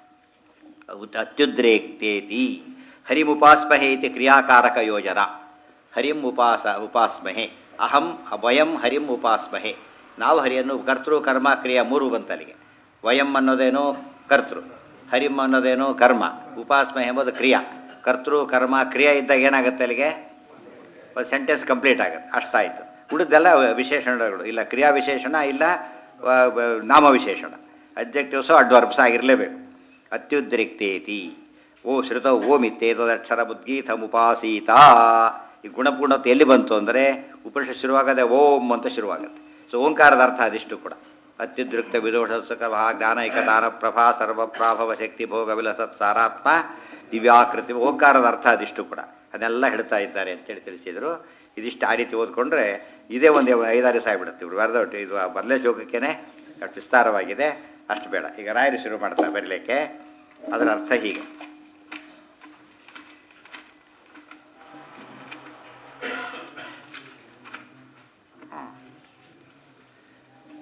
ಉತ್- ಅತ್ಯುದ್ರೇಕ್ತೇತಿ ಹರಿಮುಪಾಸ್ಮಹೆ ಇತಿ ಕ್ರಿಯಾಕಾರಕ ಯೋಜನಾ ಹರಿಂ ಉಪಾಸ ಉಪಾಸ್ಮಹೆ ಅಹಂ ವಯಂ ಹರಿಂ ಉಪಾಸ್ಮಹೆ ನಾವು ಹರಿಯನ್ನು ಕರ್ತೃ ಕರ್ಮ ಕ್ರಿಯಾ ಮೂರು ಬಂತಲ್ಲಿಗೆ ವಯಂ ಅನ್ನೋದೇನು ಕರ್ತೃ ಹರಿಂ ಅನ್ನೋದೇನು ಕರ್ಮ ಉಪಾಸ್ಮಹೆ ಎಂಬುದು ಕ್ರಿಯಾ ಕರ್ತೃ ಕರ್ಮ ಕ್ರಿಯೆ ಇದ್ದಾಗ ಏನಾಗುತ್ತೆ ಅಲ್ಲಿಗೆ ಒಂದು ಸೆಂಟೆನ್ಸ್ ಕಂಪ್ಲೀಟ್ ಆಗುತ್ತೆ ಅಷ್ಟಾಯಿತು ಉಳಿದೆಲ್ಲ ವಿಶೇಷಣಗಳು ಇಲ್ಲ ಕ್ರಿಯಾ ವಿಶೇಷಣ ಇಲ್ಲ ವ- ವ- ನಾಮ ವಿಶೇಷಣ ಅಬ್ಜೆಕ್ಟಿವ್ಸು ಅಡ್ವರ್ಬ್ಸ್ ಆಗಿರಲೇಬೇಕು ಅತ್ಯುದ್ರಿಕ್ತೇತಿ ಓ ಶ್ರುತ ಓಂ ಇತ್ತೇತದಕ್ಷರ ಉದ್ಗೀತ ಮುಪಾಸೀತ ಈ ಗುಣಪೂರ್ಣತೆ ಎಲ್ಲಿ ಬಂತು ಅಂದರೆ ಉಪನಿಷತ್ ಶುರುವಾಗದೆ ಓಂ ಅಂತ ಶುರುವಾಗುತ್ತೆ ಸೊ ಓಂಕಾರದ ಅರ್ಥ ಅದಿಷ್ಟು ಕೂಡ ಅತ್ಯುದ್ರಿಕ್ತ ವಿದೋಷಕ ಜ್ಞಾನೈಕ ದಾನ ಪ್ರಭಾ ಸರ್ವಪ್ರಾಭವ ಶಕ್ತಿ ಭೋಗ ವಿಲಸತ್ ಸಾರಾತ್ಮ ದಿವ್ಯಾಕೃತಿ ಓಂಕಾರದ ಅರ್ಥ ಅದಿಷ್ಟು ಕೂಡ ಅದನ್ನೆಲ್ಲ ಹೇಳ್ತಾ ಇದ್ದಾರೆ ಅಂತೇಳಿ ತಿಳಿಸಿದರು ಇದಿಷ್ಟು ಆ ರೀತಿ ಓದ್ಕೊಂಡ್ರೆ ಇದೇ ಒಂದು ಐದಾರು ದಿವಸ ಆಗಿಬಿಡುತ್ತೆ ಇವರು ಬರೆದ ಇದು ಬದಲೇ ಜೋಗಕ್ಕೇನೆ ಅಷ್ಟು ವಿಸ್ತಾರವಾಗಿದೆ ಅಷ್ಟು ಬೇಡ ಈಗ ರಾಯರು ಶುರು ಮಾಡ್ತಾರೆ ಬರಲಿಕ್ಕೆ ಅದರ ಅರ್ಥ ಹೀಗೆ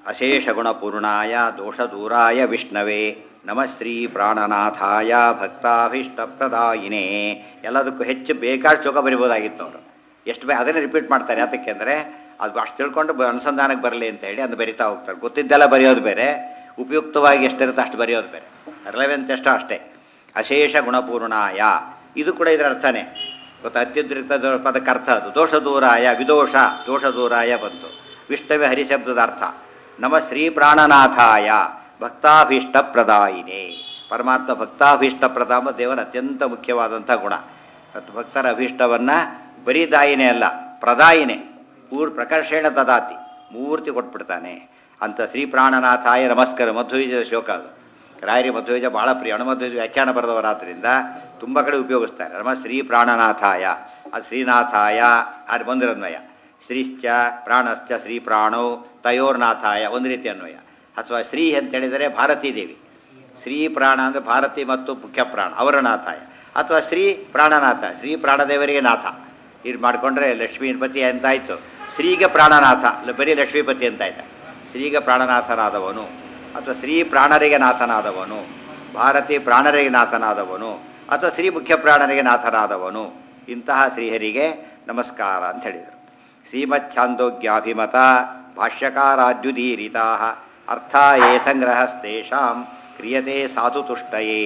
ಅಶೇಷಗುಣಪೂರ್ಣಾಯ ದೋಷದೂರಾಯ ವಿಷ್ಣವೇ ನಮಃ ಶ್ರೀ ಪ್ರಾಣನಾಥಾಯ ಭಕ್ತಾಭೀಷ್ಟಪ್ರದಾಯಿನೇ ಎಲ್ಲದಕ್ಕೂ ಹೆಚ್ಚು ಬೇಕಾದ ಶ್ಲೋಕ ಬರಿಬೋದಾಗಿತ್ತು ಅವರು ಎಷ್ಟು ಬೇ ಅದನ್ನೇ ರಿಪೀಟ್ ಮಾಡ್ತಾರೆ ಯಾತಕ್ಕೆ ಅಂದರೆ ಅದು ಅಷ್ಟು ತಿಳ್ಕೊಂಡು ಬ- ಅನುಸಂಧಾನಕ್ಕೆ ಬರಲಿ ಅಂತ ಹೇಳಿ ಅದು ಬರಿತಾ ಹೋಗ್ತಾರೆ ಗೊತ್ತಿದ್ದೆಲ್ಲ ಬರೆಯೋದು ಬೇರೆ ಉಪಯುಕ್ತವಾಗಿ ಎಷ್ಟಿರುತ್ತೆ ಅಷ್ಟು ಬರೆಯೋದು ಬೇರೆ ರಿಲೆವೆಂಟ್ ಎಷ್ಟೋ ಅಷ್ಟೇ ಅಶೇಷ ಗುಣಪೂರ್ಣಾಯ ಇದು ಕೂಡ ಇದರ ಅರ್ಥನೇ ಗೊತ್ತಾ ಅತ್ಯುದ್ರಿಕ್ತ ದೋ- ಪದಕ್ಕೆ ಅರ್ಥ ಅದು ದೋಷ ದೂರಾಯ ವಿದೋಷ ದೋಷ ದೂರಾಯ ಬಂತು ವಿಷ್ಣುವೆ ಹರಿಶಬ್ದದ ಅರ್ಥ ನಮ ಶ್ರೀ ಪ್ರಾಣನಾಥಾಯ ಭಕ್ತಾಭೀಷ್ಟ ಪ್ರದಾಯಿನೇ ಪರಮಾತ್ಮ ಭಕ್ತಾಭೀಷ್ಟ ಪ್ರದಾಮ ದೇವನ ಅತ್ಯಂತ ಮುಖ್ಯವಾದಂಥ ಗುಣ ಮತ್ತು ಭಕ್ತರ ಅಭೀಷ್ಟವನ್ನು ಬರೀ ದಾಯಿನೇ ಅಲ್ಲ ಪ್ರದಾಯಿನೇ ಪೂರ್ ಪ್ರಕರ್ಷೇಣ ದದಾತಿ ಮೂರ್ತಿ ಕೊಟ್ಬಿಡ್ತಾನೆ ಅಂತ ಶ್ರೀ ಪ್ರಾಣನಾಥಾಯ ನಮಸ್ಕಾರ ಮಧ್ವೀಜದ ಶ್ಲೋಕ ಅದು ರಾಯರಿ ಮಧ್ವೀಜ ಬಹಳ ಪ್ರಿಯ ಅಣುಮಧ್ವಜ ವ್ಯಾಖ್ಯಾನ ಬರೆದವರಾದ್ದರಿಂದ ತುಂಬ ಕಡೆ ಉಪಯೋಗಿಸ್ತಾರೆ ನಮ ಶ್ರೀ ಪ್ರಾಣನಾಥಾಯ ಅದು ಶ್ರೀನಾಥಾಯ ಅದು ಬಂದಿರನ್ವಯ ಶ್ರೀಶ್ಚ ಪ್ರಾಣಶ್ಚ ಶ್ರೀ ಪ್ರಾಣೋ ತಯೋರ್ನಾಥಾಯ ಒಂದು ರೀತಿ ಅನ್ವಯ ಅಥವಾ ಶ್ರೀ ಅಂತ ಹೇಳಿದರೆ ಭಾರತೀ ದೇವಿ ಶ್ರೀ ಪ್ರಾಣ ಅಂದರೆ ಭಾರತಿ ಮತ್ತು ಮುಖ್ಯ ಪ್ರಾಣ ಅವರ ನಾಥಾಯ ಅಥವಾ ಶ್ರೀ ಪ್ರಾಣನಾಥ ಶ್ರೀ ಪ್ರಾಣದೇವರಿಗೆ ನಾಥ ಇದು ಮಾಡಿಕೊಂಡ್ರೆ ಲಕ್ಷ್ಮೀಪತಿ ಅಂತಾಯಿತು ಶ್ರೀಗೆ ಪ್ರಾಣನಾಥ ಲ- ಬರೀ ಲಕ್ಷ್ಮೀಪತಿ ಅಂತಾಯ್ತ ಶ್ರೀಗೆ ಪ್ರಾಣನಾಥನಾದವನು ಅಥವಾ ಶ್ರೀ ಪ್ರಾಣರಿಗೆ ನಾಥನಾದವನು ಭಾರತಿ ಪ್ರಾಣರಿಗೆ ನಾಥನಾದವನು ಅಥವಾ ಶ್ರೀ ಮುಖ್ಯ ಪ್ರಾಣರಿಗೆ ನಾಥನಾದವನು ಇಂತಹ ಶ್ರೀಹರಿಗೆ ನಮಸ್ಕಾರ ಅಂತ ಹೇಳಿದರು ಶ್ರೀಮಚ್ಛಾಂದೋಗ್ಯಾಭಿಮತ ಭಾಷ್ಯಕಾರಾದ್ಯುದೀರಿತಾ ಅರ್ಥಾಯೇ ಸಂಗ್ರಹಸ್ತೇಷಾಂ ಕ್ರಿಯತೆ ಸಾಧು ತುಷ್ಟಯೇ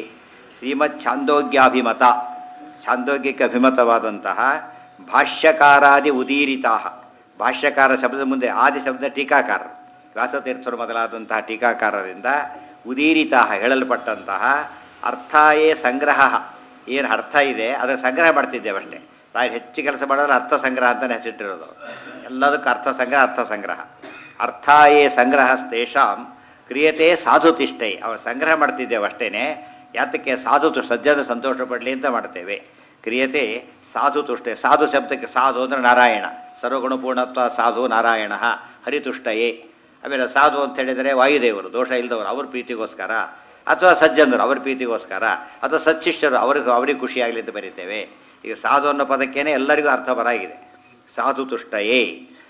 ಶ್ರೀಮಚ್ಛಾಂದೋಗ್ಯಾಭಿಮತ ಛಾಂದೋಗ್ಯಕ್ಕೆ ಅಭಿಮತವಾದಂತಹ ಭಾಷ್ಯಕಾರಾದಿ ಉದೀರಿತಾ ಭಾಷ್ಯಕಾರ ಶಬ್ದದ ಮುಂದೆ ಆದಿ ಶಬ್ದ ಟೀಕಾಕಾರರು ವ್ಯಾಸತೀರ್ಥರು ಮೊದಲಾದಂತಹ ಟೀಕಾಕಾರರಿಂದ ಉದೀರಿತಾ ಹೇಳಲ್ಪಟ್ಟಂತಹ ಅರ್ಥಾಯೇ ಸಂಗ್ರಹ ಏನು ಅರ್ಥ ಇದೆ ಅದರ ಸಂಗ್ರಹ ಮಾಡ್ತಿದ್ದೇವೆ ಅಷ್ಟೇ ನಾವು ಹೆಚ್ಚು ಕೆಲಸ ಮಾಡೋದ್ರೆ ಅರ್ಥ ಸಂಗ್ರಹ ಅಂತಲೇ ಹೆಸರಿಟ್ಟಿರೋದು ಎಲ್ಲದಕ್ಕೂ ಅರ್ಥ ಸಂಗ್ರಹ ಅರ್ಥ ಸಂಗ್ರಹ ಅರ್ಥಾಯೇ ಸಂಗ್ರಹ ತೇಷಾಂ ಕ್ರಿಯತೆ ಸಾಧು ತಿಷ್ಟೈ ಅವ್ರು ಸಂಗ್ರಹ ಮಾಡ್ತಿದ್ದೇವೆ ಅಷ್ಟೇನೆ ಯಾತಕ್ಕೆ ಸಾಧು ತು- ಸಜ್ಜನ ಸಂತೋಷ ಪಡಲಿ ಅಂತ ಮಾಡ್ತೇವೆ ಕ್ರಿಯತೆ ಸಾಧು ತುಷ್ಟೆ ಸಾಧು ಶಬ್ದಕ್ಕೆ ಸಾಧು ಅಂದರೆ ನಾರಾಯಣ ಸರ್ವಗುಣಪೂರ್ಣತ್ವ ಸಾಧು ನಾರಾಯಣ ಹರಿತುಷ್ಟಯೇ ಆಮೇಲೆ ಸಾಧು ಅಂತ ಹೇಳಿದರೆ ವಾಯುದೇವರು ದೋಷ ಇಲ್ಲದವರು ಅವ್ರ ಪ್ರೀತಿಗೋಸ್ಕರ ಅಥವಾ ಸಜ್ಜನರು ಅವ್ರ ಪ್ರೀತಿಗೋಸ್ಕರ ಅಥವಾ ಸಚ್ಚಿಷ್ಯರು ಅವ್ರಿಗೆ ಅವ್ರಿಗೆ ಖುಷಿಯಾಗಲಿ ಅಂತ ಬರೀತೇವೆ ಈಗ ಸಾಧು ಅನ್ನೋ ಪದಕ್ಕೇನೆ ಎಲ್ಲರಿಗೂ ಅರ್ಥ ಬರಾಗಿದೆ ಸಾಧು ತುಷ್ಟಯೇ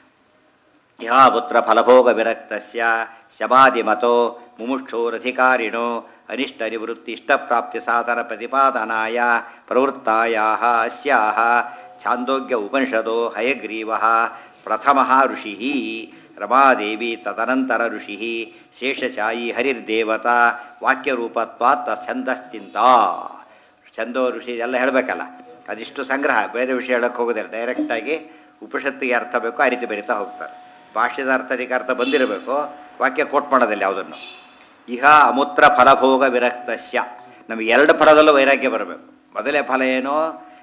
ಯಾ ಪುತ್ರ ಫಲಭೋಗ ವಿರಕ್ತಸ್ಯ ಶಮಾದಿಮತೋ ಮುಮುಕ್ಷೋರಧಿಕಾರಿಣೋ ಅನಿಷ್ಟ ನಿವೃತ್ತಿ ಇಷ್ಟಪ್ರಾಪ್ತಿ ಸಾಧನ ಪ್ರತಿಪಾದನಾಯ ಪ್ರವೃತ್ತಾಯಾಹ ಅಸ್ಯಾಹ ಛಾಂದೋಗ್ಯ ಉಪನಿಷದೋ ಹಯಗ್ರೀವ ಪ್ರಥಮ ಋಷಿ ರಮಾದೇವಿ ತದನಂತರ ಋಷಿ ಶೇಷಚಾಯಿ ಹರಿರ್ದೇವತಾ ವಾಕ್ಯರೂಪತ್ವಾತ್ ಛಂದಶ್ಚಿಂತಾ ಛಂದೋ ಋಷಿ ಎಲ್ಲ ಹೇಳಬೇಕಲ್ಲ ಅದಿಷ್ಟು ಸಂಗ್ರಹ ಬೇರೆ ವಿಷಯ ಹೇಳಕ್ಕೆ ಹೋಗೋದಿಲ್ಲ ಡೈರೆಕ್ಟಾಗಿ ಉಪನಿಷತ್ತಿಗೆ ಅರ್ಥ ಬೇಕು ಆ ರೀತಿ ಬರಿತಾ ಹೋಗ್ತಾರೆ ಭಾಷ್ಯದ ಅರ್ಥದಿಕ್ಕೆ ಅರ್ಥ ಬಂದಿರಬೇಕು ವಾಕ್ಯ ಕೋಟ್ ಮಾಡೋದಿಲ್ಲ ಯಾವುದನ್ನು ಇಹ ಅಮೂತ್ರ ಫಲಭೋಗ ವಿರಕ್ತಸ್ಯ ನಮಗೆ ಎರಡು ಫಲದಲ್ಲೂ ವೈರಾಗ್ಯ ಬರಬೇಕು ಮೊದಲೇ ಫಲ ಏನು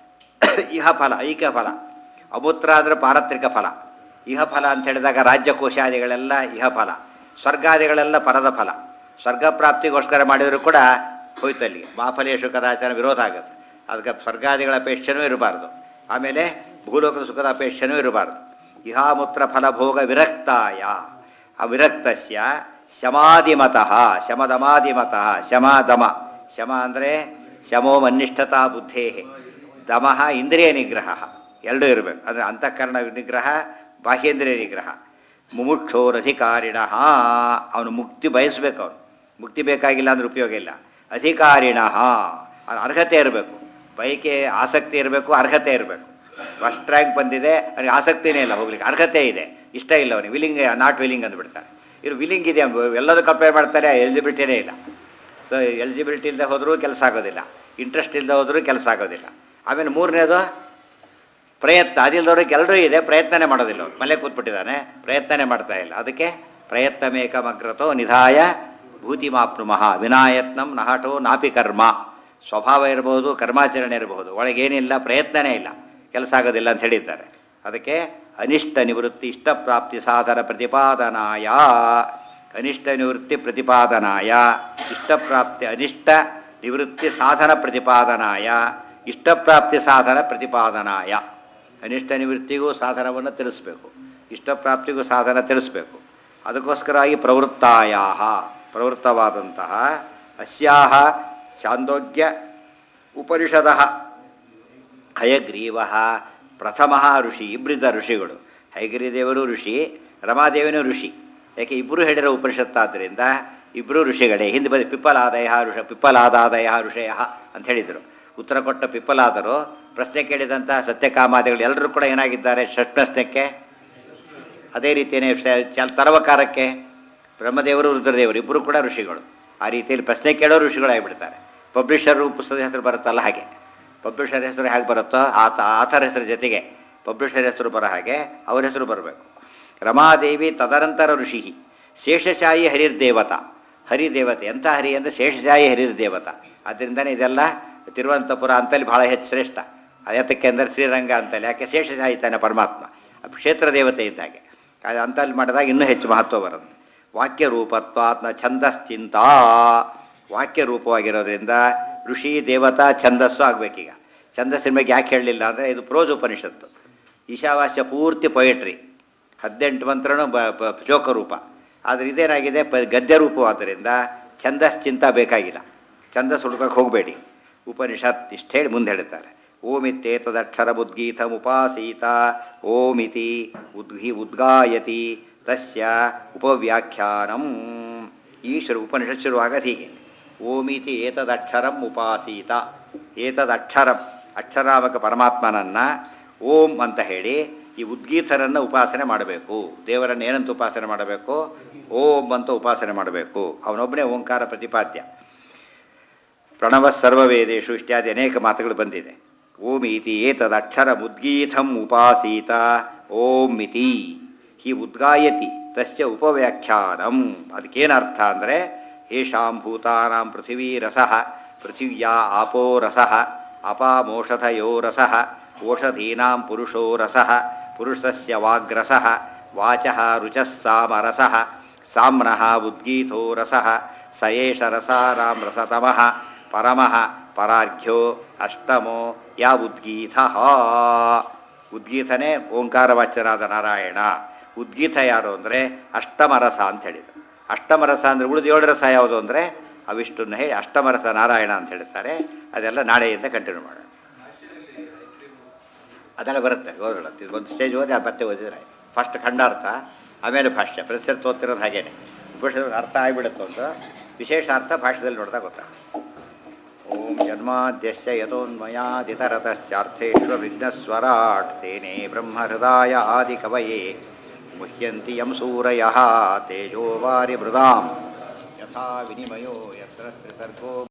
ಇಹ ಫಲ ಐಕ ಫಲ ಅಮೂತ್ರ ಅಂದರೆ ಪಾರತ್ರಿಕ ಫಲ ಇಹ ಫಲ ಅಂತ ಹೇಳಿದಾಗ ರಾಜ್ಯಕೋಶಾದಿಗಳೆಲ್ಲ ಇಹ ಫಲ ಸ್ವರ್ಗಾದಿಗಳೆಲ್ಲ ಪರದ ಫಲ ಸ್ವರ್ಗ ಪ್ರಾಪ್ತಿಗೋಸ್ಕರ ಮಾಡಿದರೂ ಕೂಡ ಹೋಯ್ತು ಅಲ್ಲಿಗೆ ಮಾಫಲೇಶು ಕದಾಚಾರ ವಿರೋಧ ಆಗುತ್ತೆ ಅದಕ್ಕೆ ಸ್ವರ್ಗಾದಿಗಳ ಅಪೇಕ್ಷೆನೂ ಇರಬಾರ್ದು ಆಮೇಲೆ ಭೂಲೋಕದ ಸುಖದ ಅಪೇಕ್ಷೆನೂ ಇರಬಾರ್ದು ಇಹಾಮೂತ್ರ ಫಲಭೋಗ ವಿರಕ್ತಾಯ ಆ ವಿರಕ್ತಸ್ಯ ಶಮಾದಿಮತಃ ಶಮದಮಾದಿಮತಃ ಶಮ ದಮ ಶಮ ಅಂದರೆ ಶಮೋ ಮನ್ನಿಷ್ಠತಾ ಬುದ್ಧೇ ದಮಃ ಇಂದ್ರಿಯ ನಿಗ್ರಹ ಎರಡೂ ಇರಬೇಕು ಅಂದರೆ ಅಂತಃಕರಣ ನಿಗ್ರಹ ಬಾಹ್ಯೇಂದ್ರಿಯ ನಿಗ್ರಹ ಮುಮುಕ್ಷೋರಧಿಕಾರಿಣ ಅವನು ಮುಕ್ತಿ ಬಯಸ್ಬೇಕು ಅವನು ಮುಕ್ತಿ ಬೇಕಾಗಿಲ್ಲ ಅಂದ್ರೆ ಉಪಯೋಗ ಇಲ್ಲ ಅಧಿಕಾರಿಣ ಅವ್ನ ಅರ್ಹತೆ ಇರಬೇಕು ಬಯಕೆ ಆಸಕ್ತಿ ಇರಬೇಕು ಅರ್ಹತೆ ಇರಬೇಕು ಫಸ್ಟ್ ರ್ಯಾಂಕ್ ಬಂದಿದೆ ಅವನಿಗೆ ಆಸಕ್ತಿನೇ ಇಲ್ಲ ಹೋಗ್ಲಿಕ್ಕೆ ಅರ್ಹತೆ ಇದೆ ಇಷ್ಟ ಇಲ್ಲ ಅವನಿಗೆ ವಿಲಿಂಗ್ ನಾಟ್ ವಿಲಿಂಗ್ ಅಂದ್ಬಿಡ್ತಾರೆ ಇದು ವಿಲಿಂಗ್ ಇದೆ ಎಲ್ಲದೂ ಕಂಪೇರ್ ಮಾಡ್ತಾರೆ ಎಲಿಜಿಬಿಲಿಟಿನೇ ಇಲ್ಲ ಸೊ ಎಲಿಜಿಬಿಲಿಟಿ ಇಲ್ಲದೆ ಹೋದರೂ ಕೆಲಸ ಆಗೋದಿಲ್ಲ ಇಂಟ್ರೆಸ್ಟ್ ಇಲ್ಲದೆ ಹೋದರೂ ಕೆಲಸ ಆಗೋದಿಲ್ಲ ಆಮೇಲೆ ಮೂರನೇದು ಪ್ರಯತ್ನ ಅದಿಲ್ಲದವ್ರಿಗೆ ಎಲ್ಲರೂ ಇದೆ ಪ್ರಯತ್ನನೇ ಮಾಡೋದಿಲ್ಲ ಅವ್ನು ಮನೆ ಕೂತ್ಬಿಟ್ಟಿದ್ದಾನೆ ಪ್ರಯತ್ನನೇ ಮಾಡ್ತಾ ಇಲ್ಲ ಅದಕ್ಕೆ ಪ್ರಯತ್ನ ಮೇಕಮಗ್ರತೋ ನಿಧಾಯ ಭೂತಿ ಮಾಪ್ನುಮಃ ವಿನಾಯತ್ನಂ ನಹಟೋ ನಾಪಿ ಕರ್ಮ ಸ್ವಭಾವ ಇರಬಹುದು ಕರ್ಮಾಚರಣೆ ಇರಬಹುದು ಒಳಗೇನಿಲ್ಲ ಪ್ರಯತ್ನನೇ ಇಲ್ಲ ಕೆಲಸ ಆಗೋದಿಲ್ಲ ಅಂತ ಹೇಳಿದ್ದಾರೆ ಅದಕ್ಕೆ ಅನಿಷ್ಟ ನಿವೃತ್ತಿ ಇಷ್ಟಪ್ರಾಪ್ತಿ ಸಾಧನ ಪ್ರತಿಪಾದನಾಯ ಅನಿಷ್ಟ ನಿವೃತ್ತಿ ಪ್ರತಿಪಾದನಾಯ ಇಷ್ಟಪ್ರಾಪ್ತಿ ಅನಿಷ್ಟ ನಿವೃತ್ತಿ ಸಾಧನ ಪ್ರತಿಪಾದನಾಯ ಇಷ್ಟಪ್ರಾಪ್ತಿ ಸಾಧನ ಪ್ರತಿಪಾದನಾಯ ಅನಿಷ್ಟ ನಿವೃತ್ತಿಗೂ ಸಾಧನವನ್ನು ತಿಳಿಸ್ಬೇಕು ಇಷ್ಟಪ್ರಾಪ್ತಿಗೂ ಸಾಧನ ತಿಳಿಸ್ಬೇಕು ಅದಕ್ಕೋಸ್ಕರವಾಗಿ ಪ್ರವೃತ್ತಾಯ ಪ್ರವೃತ್ತವಾದಂತಹ ಅಸ್ಯಾಹ ಚಾಂದೋಗ್ಯ ಉಪನಿಷದ ಹಯಗ್ರೀವ ಪ್ರಥಮ ಋಷಿ ಇಬ್ಬರಿದ್ದ ಋಷಿಗಳು ಹಯಗ್ರೀದೇವರು ಋಷಿ ರಮಾದೇವಿನೂ ಋಷಿ ಯಾಕೆ ಇಬ್ಬರು ಹೇಳಿರೋ ಉಪನಿಷತ್ತಾದ್ದರಿಂದ ಇಬ್ಬರು ಋಷಿಗಳೇ ಹಿಂದೆ ಬಂದು ಪಿಪ್ಪಲಾದಯ ಋಷ ಪಿಪ್ಪಲಾದಾದಯ ಋಷಯ ಅಂತ ಹೇಳಿದರು ಉತ್ತರ ಕೊಟ್ಟ ಪಿಪ್ಪಲಾದರು ಪ್ರಶ್ನೆ ಕೇಳಿದಂಥ ಸತ್ಯಕಾಮಾದಿಗಳು ಎಲ್ಲರೂ ಕೂಡ ಏನಾಗಿದ್ದಾರೆ ಷಟ್ ಪ್ರಶ್ನೆಗೆ ಅದೇ ರೀತಿಯೇ ಶ- ಚಲ್ ತರವಕಾರಕ್ಕೆ ಬ್ರಹ್ಮದೇವರು ರುದ್ರದೇವರು ಇಬ್ಬರು ಕೂಡ ಋಷಿಗಳು ಆ ರೀತಿಯಲ್ಲಿ ಪ್ರಶ್ನೆ ಕೇಳೋ ಋಷಿಗಳು ಆಗಿಬಿಡ್ತಾರೆ ಪಬ್ಲಿಷರು ಪುಸ್ತಕದ ಹೆಸರು ಬರುತ್ತಲ್ಲ ಹಾಗೆ ಪಬ್ಲಿಷರ್ ಹೆಸರು ಹೇಗೆ ಬರುತ್ತೋ ಆತ ಆಥರ್ ಹೆಸರು ಜೊತೆಗೆ ಪಬ್ಲಿಷರ್ ಹೆಸರು ಬರೋ ಹಾಗೆ ಅವ್ರ ಹೆಸರು ಬರಬೇಕು ರಮಾದೇವಿ ತದನಂತರ ಋಷಿ ಶೇಷಶಾಹಿ ಹರಿರ್ದೇವತ ಹರಿದೇವತೆ ಎಂಥ ಹರಿ ಅಂದರೆ ಶೇಷಶಾಹಿ ಹರಿರ್ದೇವತ ಅದರಿಂದನೇ ಇದೆಲ್ಲ ತಿರುವನಂತಪುರ ಅಂತಲ್ಲಿ ಬಹಳ ಹೆಚ್ಚು ಶ್ರೇಷ್ಠ ಅದಕ್ಕೆ ಅಂದರೆ ಶ್ರೀರಂಗ ಅಂತಲ್ಲಿ ಯಾಕೆ ಶೇಷಶಾಹಿ ತಾನೆ ಪರಮಾತ್ಮ ಅದು ಕ್ಷೇತ್ರ ದೇವತೆ ಇದ್ದಾಗೆ ಅದು ಅಂತಲ್ಲಿ ಮಾಡಿದಾಗ ಇನ್ನೂ ಹೆಚ್ಚು ಮಹತ್ವ ಬರುತ್ತೆ ವಾಕ್ಯ ರೂಪತ್ವಾತ್ಮ ಛಂದಶ್ಚಿಂತಾ ವಾಕ್ಯ ರೂಪವಾಗಿರೋದ್ರಿಂದ ಋಷಿ ದೇವತಾ ಛಂದಸ್ಸು ಆಗಬೇಕೀಗ ಛಂದಸ್ಸಿನ ಬಗ್ಗೆ ಯಾಕೆ ಹೇಳಲಿಲ್ಲ ಅಂದರೆ ಇದು ಪ್ರೋಜ್ ಉಪನಿಷತ್ತು ಈಶಾವಾಸ್ಯ ಪೂರ್ತಿ ಪೊಯೆಟ್ರಿ ಹದಿನೆಂಟು ಮಂತ್ರನೂ ಬ ಬ- ಶ್ಲೋಕ ರೂಪ ಆದರೆ ಇದೇನಾಗಿದೆ ಪ ಗದ್ಯ ರೂಪವಾದ್ದರಿಂದ ಛಂದಶ್ಚಿಂತ ಬೇಕಾಗಿಲ್ಲ ಛಂದಸ್ ಹುಡುಕಕ್ಕೆ ಹೋಗಬೇಡಿ ಉಪನಿಷತ್ ಇಷ್ಟು ಹೇಳಿ ಮುಂದೆ ಹೇಳ್ತಾರೆ ಓಮಿತ್ತೇತದಕ್ಷರ ಉದ್ಗೀತ ಉಪಾಸೀತ ಓಮಿತಿ ಉದ್ಗಿ ಉದ್ಗಾಯತಿ ತಸ್ಯ ಉಪವ್ಯಾಖ್ಯಾನಂ ಈ ಶುರು ಉಪನಿಷತ್ ಶುರುವಾಗದು ಹೀಗೆ ಓಮಿತಿ ಏತದಕ್ಷರಂ ಉಪಾಸೀತ ಏತದಕ್ಷರಂ ಅಕ್ಷರಾಮಕ ಪರಮಾತ್ಮನನ್ನು ಓಂ ಅಂತ ಹೇಳಿ ಈ ಉದ್ಗೀತರನ್ನು ಉಪಾಸನೆ ಮಾಡಬೇಕು ದೇವರನ್ನು ಏನಂತ ಉಪಾಸನೆ ಮಾಡಬೇಕು ಓಂ ಅಂತ ಉಪಾಸನೆ ಮಾಡಬೇಕು ಅವನೊಬ್ಬನೇ ಓಂಕಾರ ಪ್ರತಿಪಾದ್ಯ ಪ್ರಣವ ಸರ್ವವೇದೇಶು ಇತ್ಯಾದಿ ಅನೇಕ ಮಾತುಗಳು ಬಂದಿದೆ ಓಂ ಇತಿ ಏತದಕ್ಷರ ಉದ್ಗೀತಂ ಉಪಾಸೀತ ಓಂ ಇತಿ ಹಿ ಉದ್ಗಾಯತಿ ತಸ್ಯ ಉಪವ್ಯಾಖ್ಯಾನಂ ಅದಕ್ಕೇನು ಅರ್ಥ ಅಂದರೆ ಯೇಷಾಂ ಭೂತಾನಾಂ ಪೃಥಿವೀ ರಸಃ ಪೃಥಿವ್ಯಾ ಆಪೋ ರಸಃ ಅಪಾಮೋಷಧಯೋ ರಸಃ ಓಷಧೀನಾಂ ಪುರುಷೋ ರಸಃ ಪುರುಷಸ್ಯ ವಾಗ್ರಸಃ ವಾಚಃ ರುಚಃ ಸಾಮರಸಃ ಸಾಮ್ನಃ ಉದ್ಗೀತೋ ರಸಃ ಸ ಏಷ ರಸಾರಾಂ ರಸತಮಃ ಪರಮಃ ಪರಾರ್ಘ್ಯೋ ಅಷ್ಟಮೋ ಯಾ ಉದ್ಗೀತ ಉದ್ಗೀತನೇ ಓಂಕಾರವಾಚ್ಯನಾದ ನಾರಾಯಣ ಉದ್ಗೀತ ಯಾರು ಅಂದರೆ ಅಷ್ಟಮರಸ ಅಂತ ಹೇಳಿದರು ಅಷ್ಟಮರಸ ಅಂದರೆ ಉಳಿದ ಏಳು ರಸ ಯಾವುದು ಅಂದರೆ ಅವಿಷ್ಟನ್ನು ಹೇಳಿ ಅಷ್ಟಮರಸ ನಾರಾಯಣ ಅಂತ ಹೇಳ್ತಾರೆ ಅದೆಲ್ಲ ನಾಳೆಯಿಂದ ಕಂಟಿನ್ಯೂ ಮಾಡೋಣ ಅದೆಲ್ಲ ಬರುತ್ತೆ ಓದೋಣ ಒಂದು ಸ್ಟೇಜ್ ಓದಿ ಆ ಮತ್ತೆ ಓದಿದ್ರೆ ಫಸ್ಟ್ ಖಂಡಾರ್ಥ ಆಮೇಲೆ ಭಾಷ್ಯ ಪ್ರತಿಸರ್ತಿ ಓದ್ತಿರೋದು ಹಾಗೇನೆ ಉಪನಿಷತ್ ಅರ್ಥ ಆಗಿಬಿಡುತ್ತೆ ಒಂದು ವಿಶೇಷ ಅರ್ಥ ಭಾಷ್ಯದಲ್ಲಿ ನೋಡಿದಾಗ ಗೊತ್ತಾಗುತ್ತೆ ಓಂ ಜನ್ಮಾದ್ಯಸ್ಯ ಯತೋನ್ಮಯಾದಿತರತಶ್ಚಾರ್ಥೇಶ್ವ ವಿಘ್ನಸ್ವರಾಟ್ ತೇನೇ ಬ್ರಹ್ಮಹೃದಾಯ ಆದಿಕವಯೇ ಮುಹ್ಯಂತಿ ಯಂ ಸೂರಯಃ ತೇಜೋ ವಾರಿ ಮೃದಾಂ ಯಥಾ ವಿನಿಮಯೋ ಯತ್ರ ತ್ರಿಸರ್ಗೋ